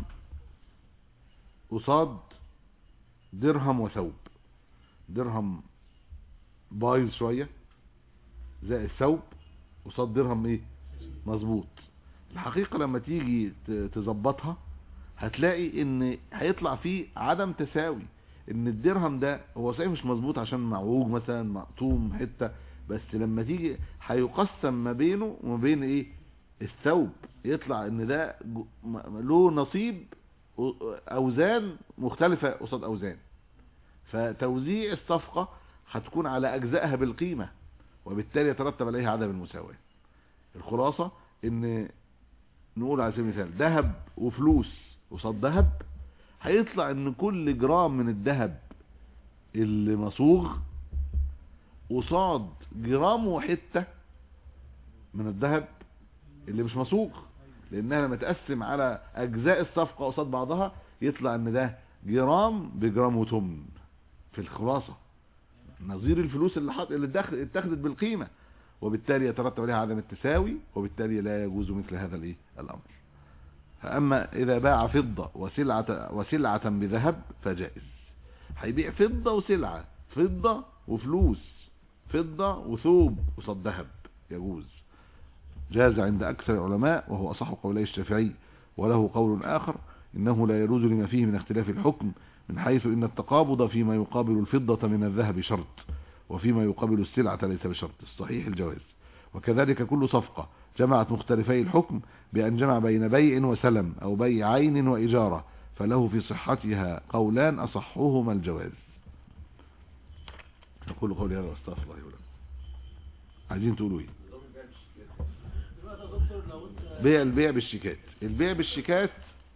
قصاد درهم وثوب درهم بايظ شوية زي الثوب قصاد درهم ايه مظبوط الحقيقة لما تيجي ت- تظبطها هتلاقي ان هيطلع فيه عدم تساوي ان الدرهم ده هو صحيح مش مظبوط عشان معوج مثلا مقطوم حتة بس لما تيجي هيقسم ما بينه وما بين ايه الثوب يطلع ان ده جو- م- له نصيب أو- اوزان مختلفة قصاد اوزان فتوزيع الصفقة هتكون على اجزائها بالقيمة وبالتالي يترتب عليها عدم المساواة الخلاصة ان نقول على سبيل المثال ذهب وفلوس قصاد ذهب هيطلع ان كل جرام من الذهب اللي مصوغ قصاد جرام وحتة من الذهب اللي مش مصوغ لانها لما تقسم على اجزاء الصفقة قصاد بعضها يطلع ان ده جرام بجرام وتمن في الخلاصة نظير الفلوس اللي حط اللي اتخ- اتخذت بالقيمة وبالتالي يترتب عليها عدم التساوي وبالتالي لا يجوز مثل هذا الايه الامر فاما اذا باع فضة وسلعة وسلعة بذهب فجائز هيبيع فضة وسلعة فضة وفلوس فضة وثوب قصاد ذهب يجوز جاز عند اكثر العلماء وهو اصح قولي الشافعي وله قول اخر انه لا يجوز لما فيه من اختلاف الحكم من حيث ان التقابض فيما يقابل الفضة من الذهب شرط وفيما يقابل السلعة ليس بشرط الصحيح الجواز وكذلك كل صفقة جمعت مختلفي الحكم بأن جمع بين بيع وسلم أو بيع عين وإجارة فله في صحتها قولان أصحهما الجواز أقول قولي هذا واستغفر الله ولكم عايزين تقولوا ايه دلوقتي يا دكتور لو انت بيع البيع بالشيكات البيع بالشيكات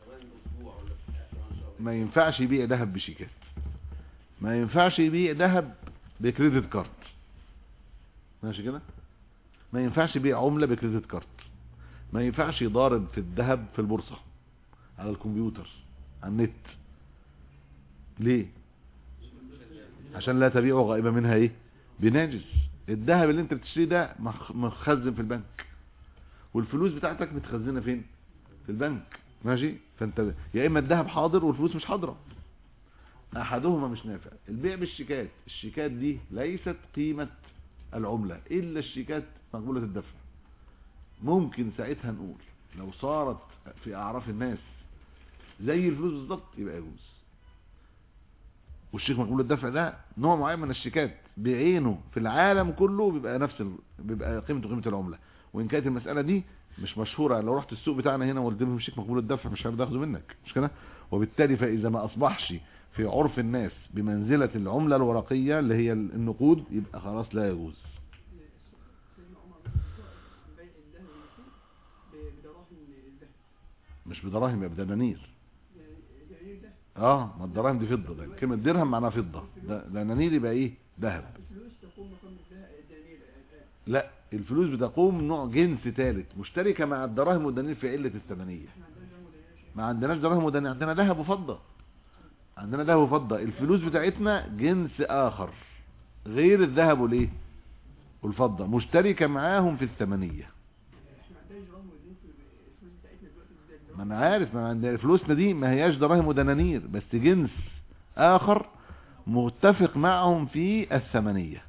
ما ينفعش يبيع ذهب بشيكات ما ينفعش يبيع ذهب بكريدت كارد ماشي كده ما ينفعش يبيع عملة بكريدت كارد ما ينفعش يضارب في الذهب في البورصة على الكمبيوتر على النت ليه عشان لا تبيع غائبة منها ايه بناجز الذهب اللي انت بتشتريه ده مخ- مخزن في البنك والفلوس بتاعتك متخزنه فين في البنك ماشي فانت يا اما الذهب حاضر والفلوس مش حاضره احدهما مش نافع البيع بالشيكات الشيكات دي ليست قيمة العملة الا الشيكات مقبولة الدفع ممكن ساعتها نقول لو صارت في اعراف الناس زي الفلوس بالظبط يبقى يجوز والشيك مقبول الدفع ده نوع معين من الشيكات بعينه في العالم كله بيبقى نفس ال... بيبقى قيمته قيمة العملة وان كانت المسألة دي مش مشهورة لو رحت السوق بتاعنا هنا وقلت لهم الشيك مقبول الدفع مش هيرضى ياخده منك مش كده وبالتالي فاذا ما اصبحش في عرف الناس بمنزلة العملة الورقية اللي هي النقود يبقى خلاص لا يجوز سيدنا عمر بيع الذهب والنقود بدراهم الذهب مش بدراهم يبقى بدنانير يعني يعني ده اه ما الدراهم دي فضة ده كلمة درهم معناها فضة ده دنانير يبقى ايه ذهب الفلوس تقوم مقام الذهب الدنانير الآن لا الفلوس بتقوم نوع جنس ثالث مشتركة مع الدراهم والدنانير في علة الثمنية احنا عندنا جنب ودنانير شيء ما عندناش دراهم ودنانير عندنا ذهب وفضة عندنا ذهب وفضة الفلوس بتاعتنا جنس اخر غير الذهب والايه والفضة مشتركة معاهم في الثمنية احنا عندنا جرام ودين في الفلوس بتاعتنا دلوقتي بالذات ما انا عارف ما عند فلوسنا دي ما هياش دراهم ودنانير بس جنس اخر متفق معهم في الثمنية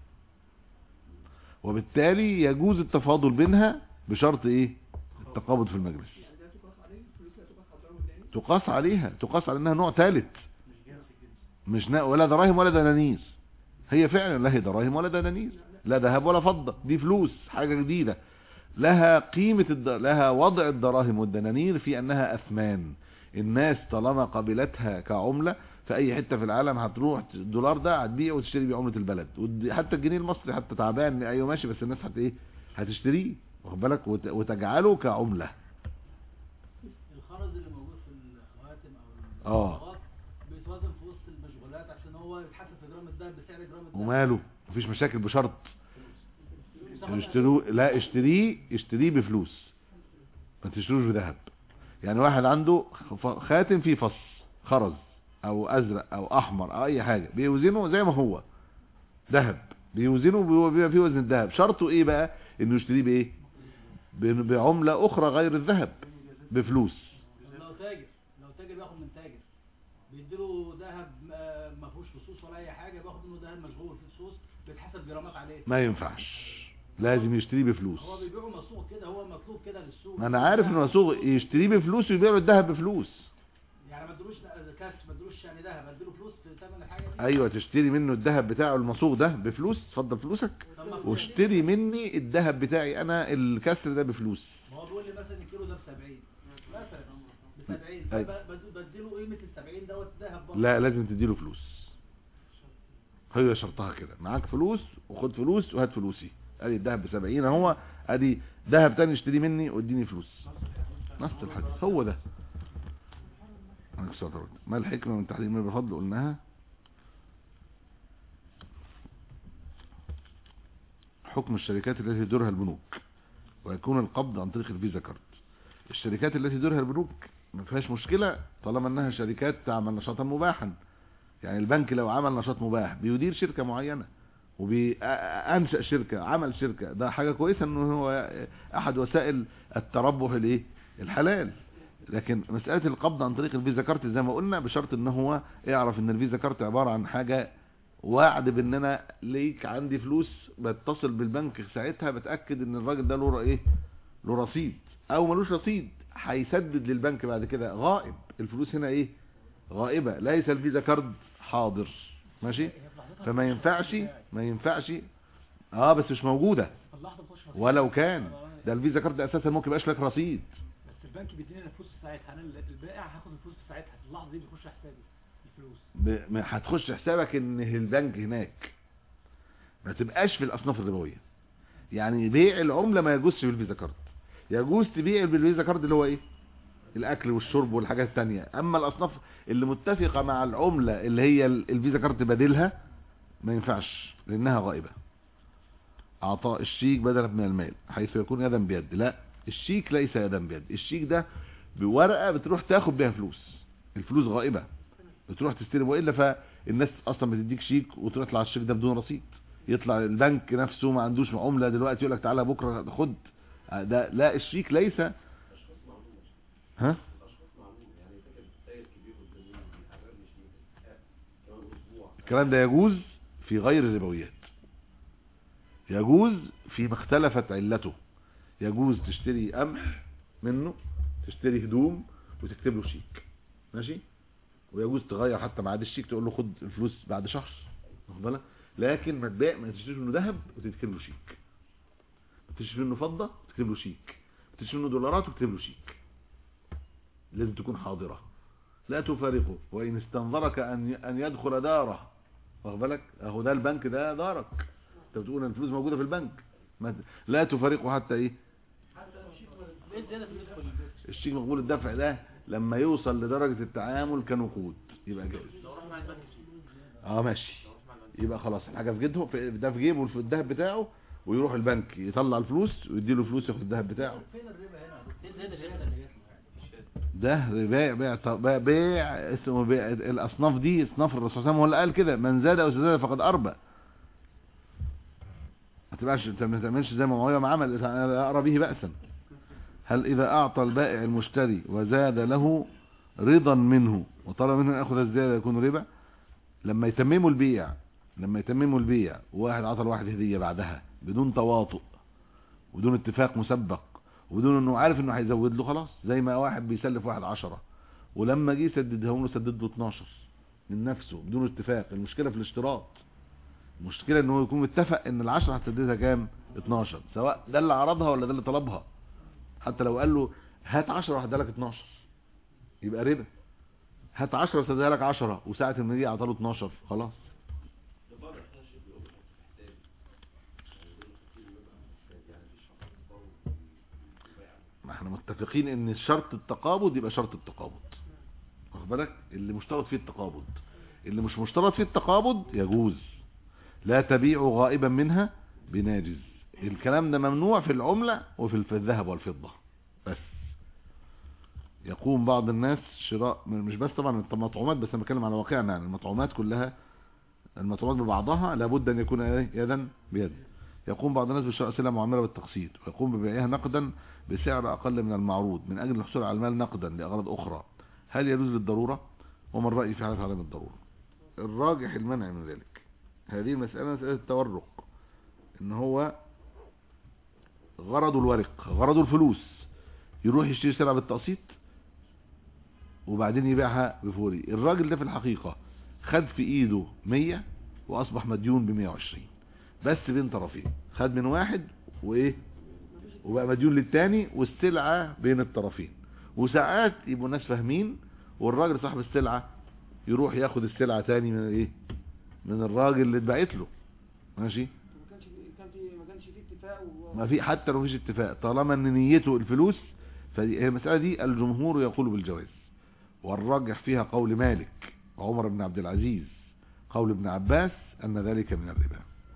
وبالتالي يجوز التفاضل بينها بشرط ايه التقابض في المجلس يعني ده تقاس عليه الفلوس لا تقاس على الجرام والدين تقاس عليها تقاس على انها نوع ثالث مش نا... ولا دراهم ولا دنانير هي فعلا لا هي دراهم ولا دنانير لا ذهب ولا فضة دي فلوس حاجة جديدة لها قيمة الد... لها وضع الدراهم والدنانير في انها اثمان الناس طالما قبلتها كعملة في اي حتة في العالم هتروح الدولار ده هتبيع وتشتري بيه عملة البلد ود- حتى الجنيه المصري حتى تعبان ايوه ماشي بس الناس هت ايه هتشتريه واخد بالك وت... وتجعله كعملة الخرز اللي موجود في الخواتم او آه. الصاغات بيتوزن في وسط المشغولات عشان هو يتحسب في جرام الدهب بسعر جرام الدهب وماله مفيش مشاكل بشرط بتاخد- يشتروا لا اشتريه اشتريه بفلوس ما تشتروش بذهب يعني واحد عنده خ- خاتم فيه فص خرز او ازرق او احمر او اي حاجه بيوزنه زي ما هو ذهب بيوزنه بيبقى بيبقى فيه وزن الذهب شرطه ايه بقى انه يشتريه بايه ب- بعمله اخرى غير الذهب بفلوس طب لو تاجر لو تاجر بياخد من تاجر بيديله ذهب ما- ما فيهوش فصوص ولا اي حاجه بياخد منه ذهب مشغول فيه فصوص بيتحسب جرامات عليه ما ينفعش لازم يشتريه بفلوس هو بيبيعه مسوق كده هو مطلوب كده للسوق ما انا عارف انه مسوق يشتريه بفلوس ويبيع له الذهب بفلوس يعني ما ادلوش كاش ما ادلوش يعني ذهب اديله فلوس في ثمن الحاجه دي ايوه تشتري منه الذهب بتاعه المصوغ ده بفلوس اتفضل فلوسك طب ما واشتري مني الذهب بتاعي انا الكسر ده بفلوس ما هو بيقول لي مثلا الكيلو ده ب 70 مثلا ب 70 أيوة. فبديله قيمه ال 70 دوت ذهب برضه لا لازم تديله فلوس هي شرطها كده معاك فلوس وخد فلوس وهات فلوسي ادي الذهب ب 70 اهو ادي ذهب تاني اشتري مني واديني فلوس نفس الحديث هو ده عليك الصلاة والسلام. ما الحكمة من تحريم الربا بفضل قلناها حكم الشركات التي تديرها البنوك ويكون القبض عن طريق الفيزا كارد الشركات التي تديرها البنوك ما فيهاش مشكلة طالما انها شركات تعمل نشاطا مباحا يعني البنك لو عمل نشاط مباح بيدير شركة معينة وبأنشأ شركة عمل شركة ده حاجة كويسة انه هو احد وسائل التربح الايه الحلال لكن مسألة القبض عن طريق الفيزا كارت زي ما قلنا بشرط ان هو يعرف ان الفيزا كارت عبارة عن حاجة وعد بان انا ليك عندي فلوس بتصل بالبنك ساعتها بتأكد ان الراجل ده له ايه له رصيد او ملوش رصيد هيسدد للبنك بعد كده غائب الفلوس هنا ايه غائبة ليس الفيزا كارد حاضر ماشي فما ينفعش ما ينفعش اه بس مش موجودة في اللحظه بتخش مصر. ولو كان ده الفيزا كارد اساسا ممكن يبقاش لك رصيد بس البنك بيديني الفلوس في ساعتها انا البائع هاخد الفلوس في ساعتها في اللحظه دي بيخش حسابي الفلوس ب- ما هتخش حسابك ان البنك هناك ما تبقاش في الاصناف الربويه يعني بيع العمله ما يجوزش بالفيزا كارد يجوز تبيع بالفيزا كارد اللي هو ايه الاكل والشرب والحاجات التانية اما الاصناف اللي متفقه مع العمله اللي هي ال- الفيزا كارد بديلها ما ينفعش لانها غائبه اعطاء الشيك بدلا من المال حيث يكون يدا بيد لا الشيك ليس يدا بيد الشيك ده بورقه بتروح تاخد بيها فلوس الفلوس غائبه بتروح تستلم والا فالناس اصلا بتديك شيك وتطلع الشيك ده بدون رصيد يطلع البنك نفسه ما عندوش عمله دلوقتي يقول لك تعالى بكره خد ده لا الشيك ليس ها الكلام ده يجوز في غير الربويات يجوز فيما اختلفت علته يجوز تشتري قمح منه تشتري هدوم وتكتب له شيك ماشي ويجوز تغير حتى ميعاد الشيك تقول له خد الفلوس بعد شهر واخد بالك لكن ما تبيع ما تشتريش منه ذهب وتكتب له شيك ما تشتريش منه فضه وتكتب له شيك ما تشتريش منه دولارات وتكتب له شيك لازم تكون حاضره لا تفارقه وان استنظرك ان ان يدخل داره واخد بالك اهو ده البنك ده دارك انت بتقول ان الفلوس موجوده في البنك ما ت- لا تفارقه حتى ايه ايه الزياده في يدخل البيت الشيك مقبول الدفع ده لما يوصل لدرجة التعامل كنقود يبقى جائز لو راح مع البنك اه ماشي يبقى خلاص الحاجة في جيبه في ده في جيبه في الذهب بتاعه ويروح البنك يطلع الفلوس ويديله فلوس ياخد الذهب بتاعه فين الربا هنا ايه الزياده اللي هنا اللي جات له يعني مش فاهم ده بيع بيع بيع, بيع اسمه بيع الاصناف دي اصناف الرسول صلى الله عليه وسلم هو اللي قال كده من زاد او استزاد فقد اربى ما تبقاش انت ما تعملش زي ما معاويه ما عمل انا ارى به باسا هل اذا اعطى البائع المشتري وزاد له رضا منه وطلب منه ان ياخذ الزياده يكون ربا لما يتمموا البيع لما يتمموا البيع واحد عطى لواحد هديه بعدها بدون تواطؤ وبدون اتفاق مسبق وبدون انه عارف انه هيزود له خلاص زي ما واحد بيسلف واحد عشرة ولما جه يسددهم له سدد له 12 من نفسه بدون اتفاق المشكله في الاشتراط المشكله ان هو يكون متفق ان العشرة هتسددها كام 12 سواء ده اللي عرضها ولا ده اللي طلبها حتى لو قال له هات 10 وهديها لك 12 يبقى ربا هات 10 وسددها لك 10 وساعه ما دي اعطى له 12 خلاص ما احنا متفقين ان شرط التقابض يبقى شرط التقابض واخد بالك اللي مشترط فيه التقابض اللي مش مشترط فيه التقابض يجوز لا تبيع غائبا منها بناجز الكلام ده ممنوع في العملة وفي في الذهب والفضة بس يقوم بعض الناس شراء مش بس طبعا المطعومات بس انا بتكلم على واقعنا يعني المطعومات كلها المطعومات ببعضها لابد ان يكون إيه؟ يدا بيد يقوم بعض الناس بشراء سلع معامله بالتقسيط ويقوم ببيعها نقدا بسعر اقل من المعروض من اجل الحصول على المال نقدا لاغراض اخرى هل يجوز للضروره وما الراي في حاله عدم الضروره الراجح المنع من ذلك هذه المساله مساله التورق ان هو غرضه الورق غرضه الفلوس يروح يشتري سلعه بالتقسيط وبعدين يبيعها بفوري الراجل ده في الحقيقه خد في ايده 100 واصبح مديون ب 120 بس بين طرفين خد من واحد وايه وبقى مديون للتاني والسلعة بين الطرفين وساعات يبقوا الناس فاهمين والراجل صاحب السلعة يروح ياخد السلعة تاني من ايه من الراجل اللي اتباعت له ماشي ما كانش في كان في ما كانش في اتفاق و... ما في حتى لو مفيش اتفاق طالما ان نيته الفلوس فهي المسألة دي الجمهور يقول بالجواز والراجح فيها قول مالك وعمر بن عبد العزيز قول ابن عباس ان ذلك من الربا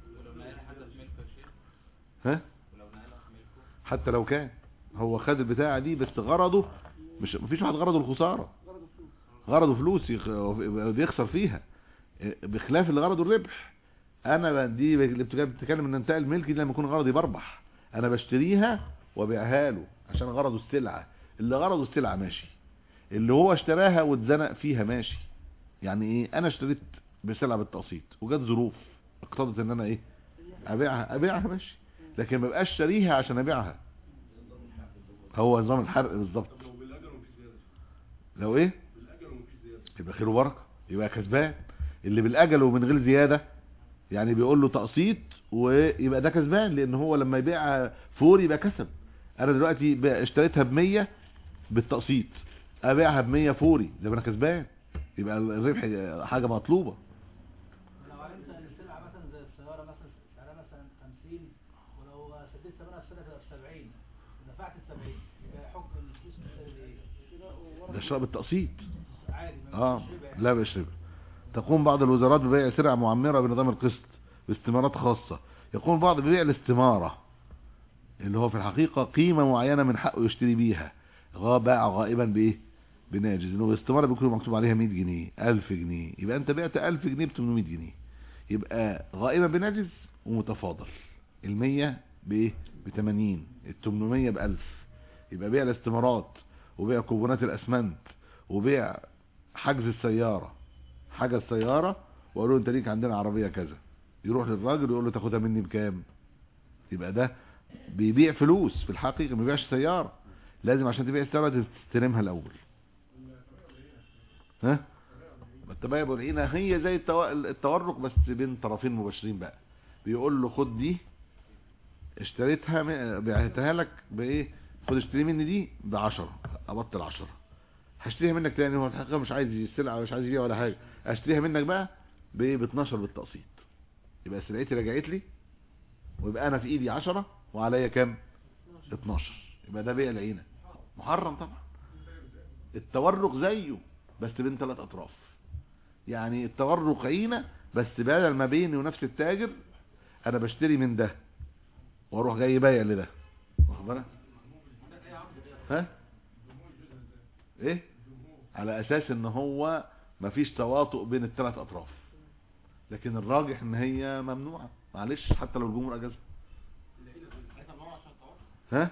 ها حتى لو كان هو خد البتاعة دي بس غرضه مش مفيش واحد غرضه الخسارة غرض الفلوس غرضه فلوس يخ- بيخسر فيها بخلاف اللي غرضه الربح انا ب- دي اللي بتك- بتتكلم ان انتقل الملك دي لما يكون غرضي بربح انا بشتريها وبيعها له عشان غرضه السلعة اللي غرضه السلعة ماشي اللي هو اشتراها واتزنق فيها ماشي يعني ايه انا اشتريت بسلعة بالتقسيط وجت ظروف اقتضت ان انا ايه ابيعها ابيعها ماشي لكن ما بقاش شاريها عشان ابيعها هو نظام الحرق بالظبط لو ايه يبقى خير وبركه يبقى كسبان اللي بالاجل ومن غير زياده يعني بيقول له تقسيط ويبقى ده كسبان لان هو لما يبيعها فوري يبقى كسب انا دلوقتي ب- اشتريتها ب 100 بالتقسيط ابيعها ب 100 فوري ده انا كسبان يبقى الربح حاجه مطلوبه لو علمت ان السلعه مثلا زي السياره مثلا سعرها مثلا 50 ولو سددت ثمنها في سنه تبقى ب 70 ودفعت ال 70 يبقى حكم الفلوس بالسعر ايه؟ كده وورا ده شراء بالتقسيط عادي ما اه فيش ربا يعني. لا مش ربا تقوم بعض الوزارات ببيع سلع معمرة بنظام القسط باستمارات خاصة يقوم بعض ببيع الاستمارة اللي هو في الحقيقة قيمة معينة من حقه يشتري بيها غا باع غائبا بايه بناجز انه الاستمارة بيكون مكتوب عليها 100 جنيه 1000 جنيه يبقى انت بعت 1000 جنيه ب 800 جنيه يبقى غائبا بناجز ومتفاضل ال 100 بايه ب 80 ال 800 ب 1000 يبقى بيع الاستمارات وبيع كوبونات الاسمنت وبيع حجز السيارة حجز السيارة وقالوا له انت ليك عندنا عربية كذا يروح للراجل ويقول له تاخدها مني بكام يبقى ده بيبيع فلوس في الحقيقة ما بيبيعش سيارة لازم عشان تبيع السيارة تستلمها الاول ها ما التبايع بالعينة هي زي التو- التورق بس بين طرفين مباشرين بقى بيقول له خد دي اشتريتها م- بعتها لك بايه خد اشتري مني دي بعشرة ابطل عشرة هشتريها منك تاني هو الحقيقة مش عايز السلعة مش عايز يبيع ولا حاجة اشتريها منك بقى بايه ب 12 بالتقسيط يبقى سلعتي رجعت لي ويبقى انا في ايدي 10 وعليا كام 12 يبقى ده بيع العينة محرم طبعا التورق زيه بس بين ثلاث اطراف يعني التورق عينة بس بدل ما بيني ونفس التاجر انا بشتري من ده واروح جاي بايع لده واخد بالك ها ايه على اساس ان هو مفيش تواطؤ بين الثلاث اطراف لكن الراجح ان هي ممنوعة معلش حتى لو الجمهور اجازها ها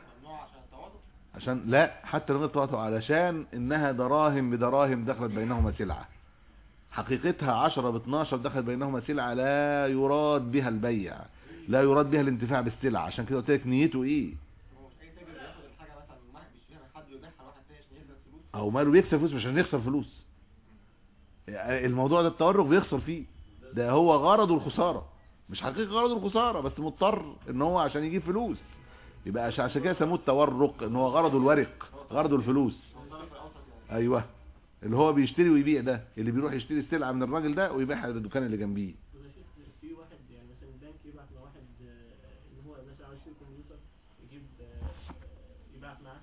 عشان لا حتى لو غير تواطؤ علشان انها دراهم بدراهم دخلت بينهما سلعة حقيقتها 10 ب 12 دخلت بينهما سلعة لا يراد بها البيع لا يراد بها الانتفاع بالسلعة عشان كده قلت لك نيته ايه هو مش اي تاجر بياخد الحاجه مثلا من واحد بيشتريها من حد ويبيعها لواحد تاني عشان يكسب فلوس او ماله بيكسب فلوس مش عشان يخسر فلوس الموضوع ده التورق بيخسر فيه ده هو غرضه الخسارة مش حقيقة غرضه الخسارة بس مضطر ان هو عشان يجيب فلوس يبقى عشان عشان كده سموه التورق ان هو غرضه الورق غرضه الفلوس ايوه اللي هو بيشتري ويبيع ده اللي بيروح يشتري السلعة من الراجل ده ويبيعها للدكان اللي جنبيه انا شفت في واحد يعني مثلا البنك يبعت لواحد آه، ان هو مثلا عاوز يشتري كمبيوتر يجيب آه، آه، يبعت معاه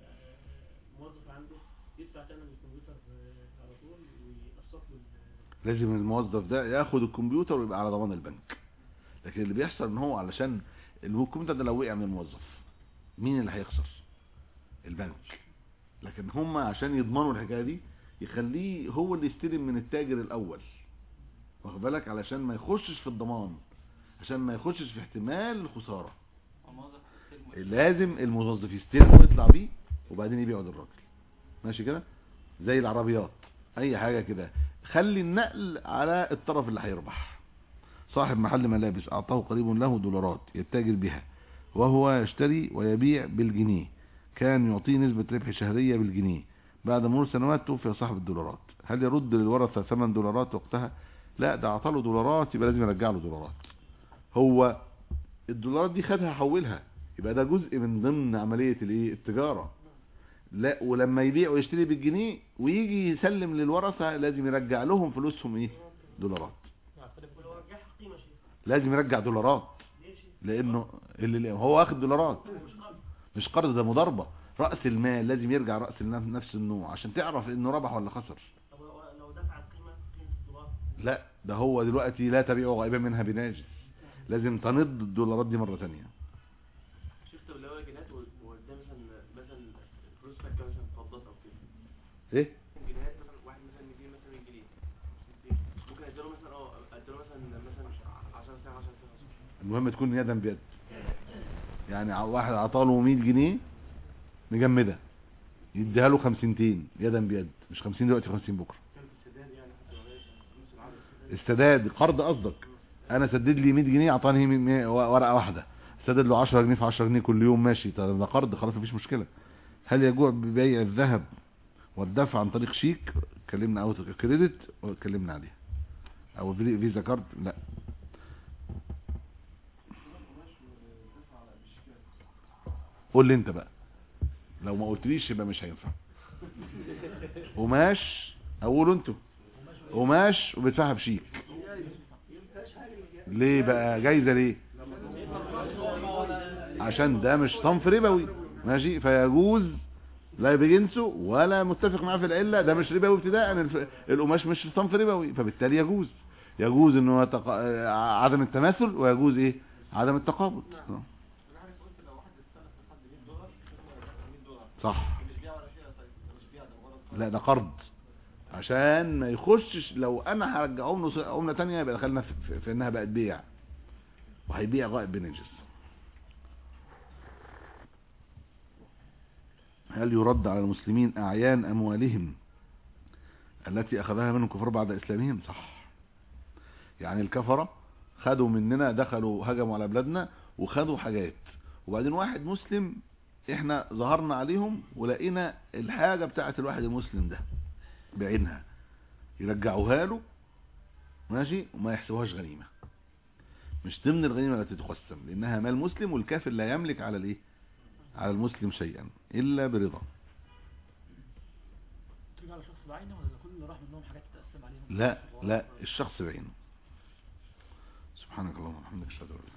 آه، موظف عنده يدفع ثمن الكمبيوتر آه، على طول ويقسط له ال- لازم الموظف ده ياخد الكمبيوتر ويبقى على ضمان البنك لكن اللي بيحصل ان هو علشان الكمبيوتر ده لو وقع من الموظف مين اللي هيخسر البنك لكن هم عشان يضمنوا الحكايه دي يخليه هو اللي يستلم من التاجر الاول واخد بالك علشان ما يخشش في الضمان عشان ما يخشش في احتمال الخساره الموظف هيستلم لازم الموظف يستلم ويطلع بيه وبعدين يبيعه للراجل ماشي كده زي العربيات اي حاجه كده خلي النقل على الطرف اللي هيربح صاحب محل ملابس اعطاه قريب له دولارات يتاجر بها وهو يشتري ويبيع بالجنيه كان يعطيه نسبة ربح شهرية بالجنيه بعد مرور سنوات توفي صاحب الدولارات هل يرد للورثة ثمن دولارات وقتها لا ده اعطاله دولارات يبقى لازم يرجع له دولارات هو الدولارات دي خدها حولها يبقى ده جزء من ضمن عملية الايه التجارة لا ولما يبيع ويشتري بالجنيه ويجي يسلم للورثة لازم يرجع لهم فلوسهم ايه دولارات ولو رجعها قيمة شيء لازم يرجع دولارات ليه شيء لانه اللي اللي هو واخد دولارات مش قرض ده مضاربة رأس المال لازم يرجع رأس المال نفس النوع عشان تعرف انه ربح ولا خسر طب لو- لو دفع قيمة قيمة الدولار لا ده هو دلوقتي لا تبيع غائبا منها بناجس لازم تنض الدولارات دي مرة تانية شفت لو هو جنيهات وده مثلا مثلا فلوس فكه مثلا فضات او كده ايه جنيهات مثلا واحد مثلا مديني مثلا جنيه ممكن اديله مثلا اه اديله مثلا مثلا 10 ساعه 10 ساعه المهم تكون يدا بيد يعني ع- واحد عطاله 100 جنيه مجمدة يديها له خمسينتين يدا بيد مش خمسين دلوقتي خمسين بكرة كان في السداد يعني حتى لو هي نص العدد السداد قرض قصدك انا سدد لي 100 جنيه اعطاني 100 ورقة واحدة سدد له 10 جنيه في 10 جنيه كل يوم ماشي طب ده قرض خلاص مفيش مشكلة هل يجوع ببيع الذهب والدفع عن طريق شيك اتكلمنا او كريدت واتكلمنا عليها او في- فيزا كارد لا قول لي انت بقى لو ما قلتليش يبقى مش هينفع قماش اقولوا انتوا قماش وبيدفعها بشيك ليه بقى جايزه ليه عشان ده مش صنف ربوي ماشي فيجوز لا بجنسه ولا متفق معاه في العله ده مش ربوي ابتداء الف- القماش مش صنف ربوي فبالتالي يجوز يجوز انه يتق... عدم التماثل ويجوز ايه عدم التقابض انا عارف قلت لو واحد استلف من حد 100 دولار ياخد 100 دولار صح مش بيع ولا شيء طيب ده مش بيع ده مجرد قرض. لا ده قرض عشان ما يخشش لو انا هرجعهم له عمله ثانيه يبقى دخلنا في, في, في انها بقت بيع وهيبيع غائب بنجس هل يرد على المسلمين اعيان اموالهم التي اخذها منهم الكفار بعد اسلامهم صح يعني الكفره خدوا مننا دخلوا هجموا على بلادنا وخدوا حاجات وبعدين واحد مسلم احنا ظهرنا عليهم ولقينا الحاجة بتاعت الواحد المسلم ده بعينها يرجعوها له ماشي وما يحسبوهاش غنيمة مش ضمن الغنيمة التي تقسم لانها مال مسلم والكافر لا يملك على الايه على المسلم شيئا الا برضا ترجع على شخص بعينه ولا كل اللي راح منهم حاجات تتقسم عليهم لا لا الشخص بعينه سبحانك اللهم وبحمدك اشهد ان لا اله الا انت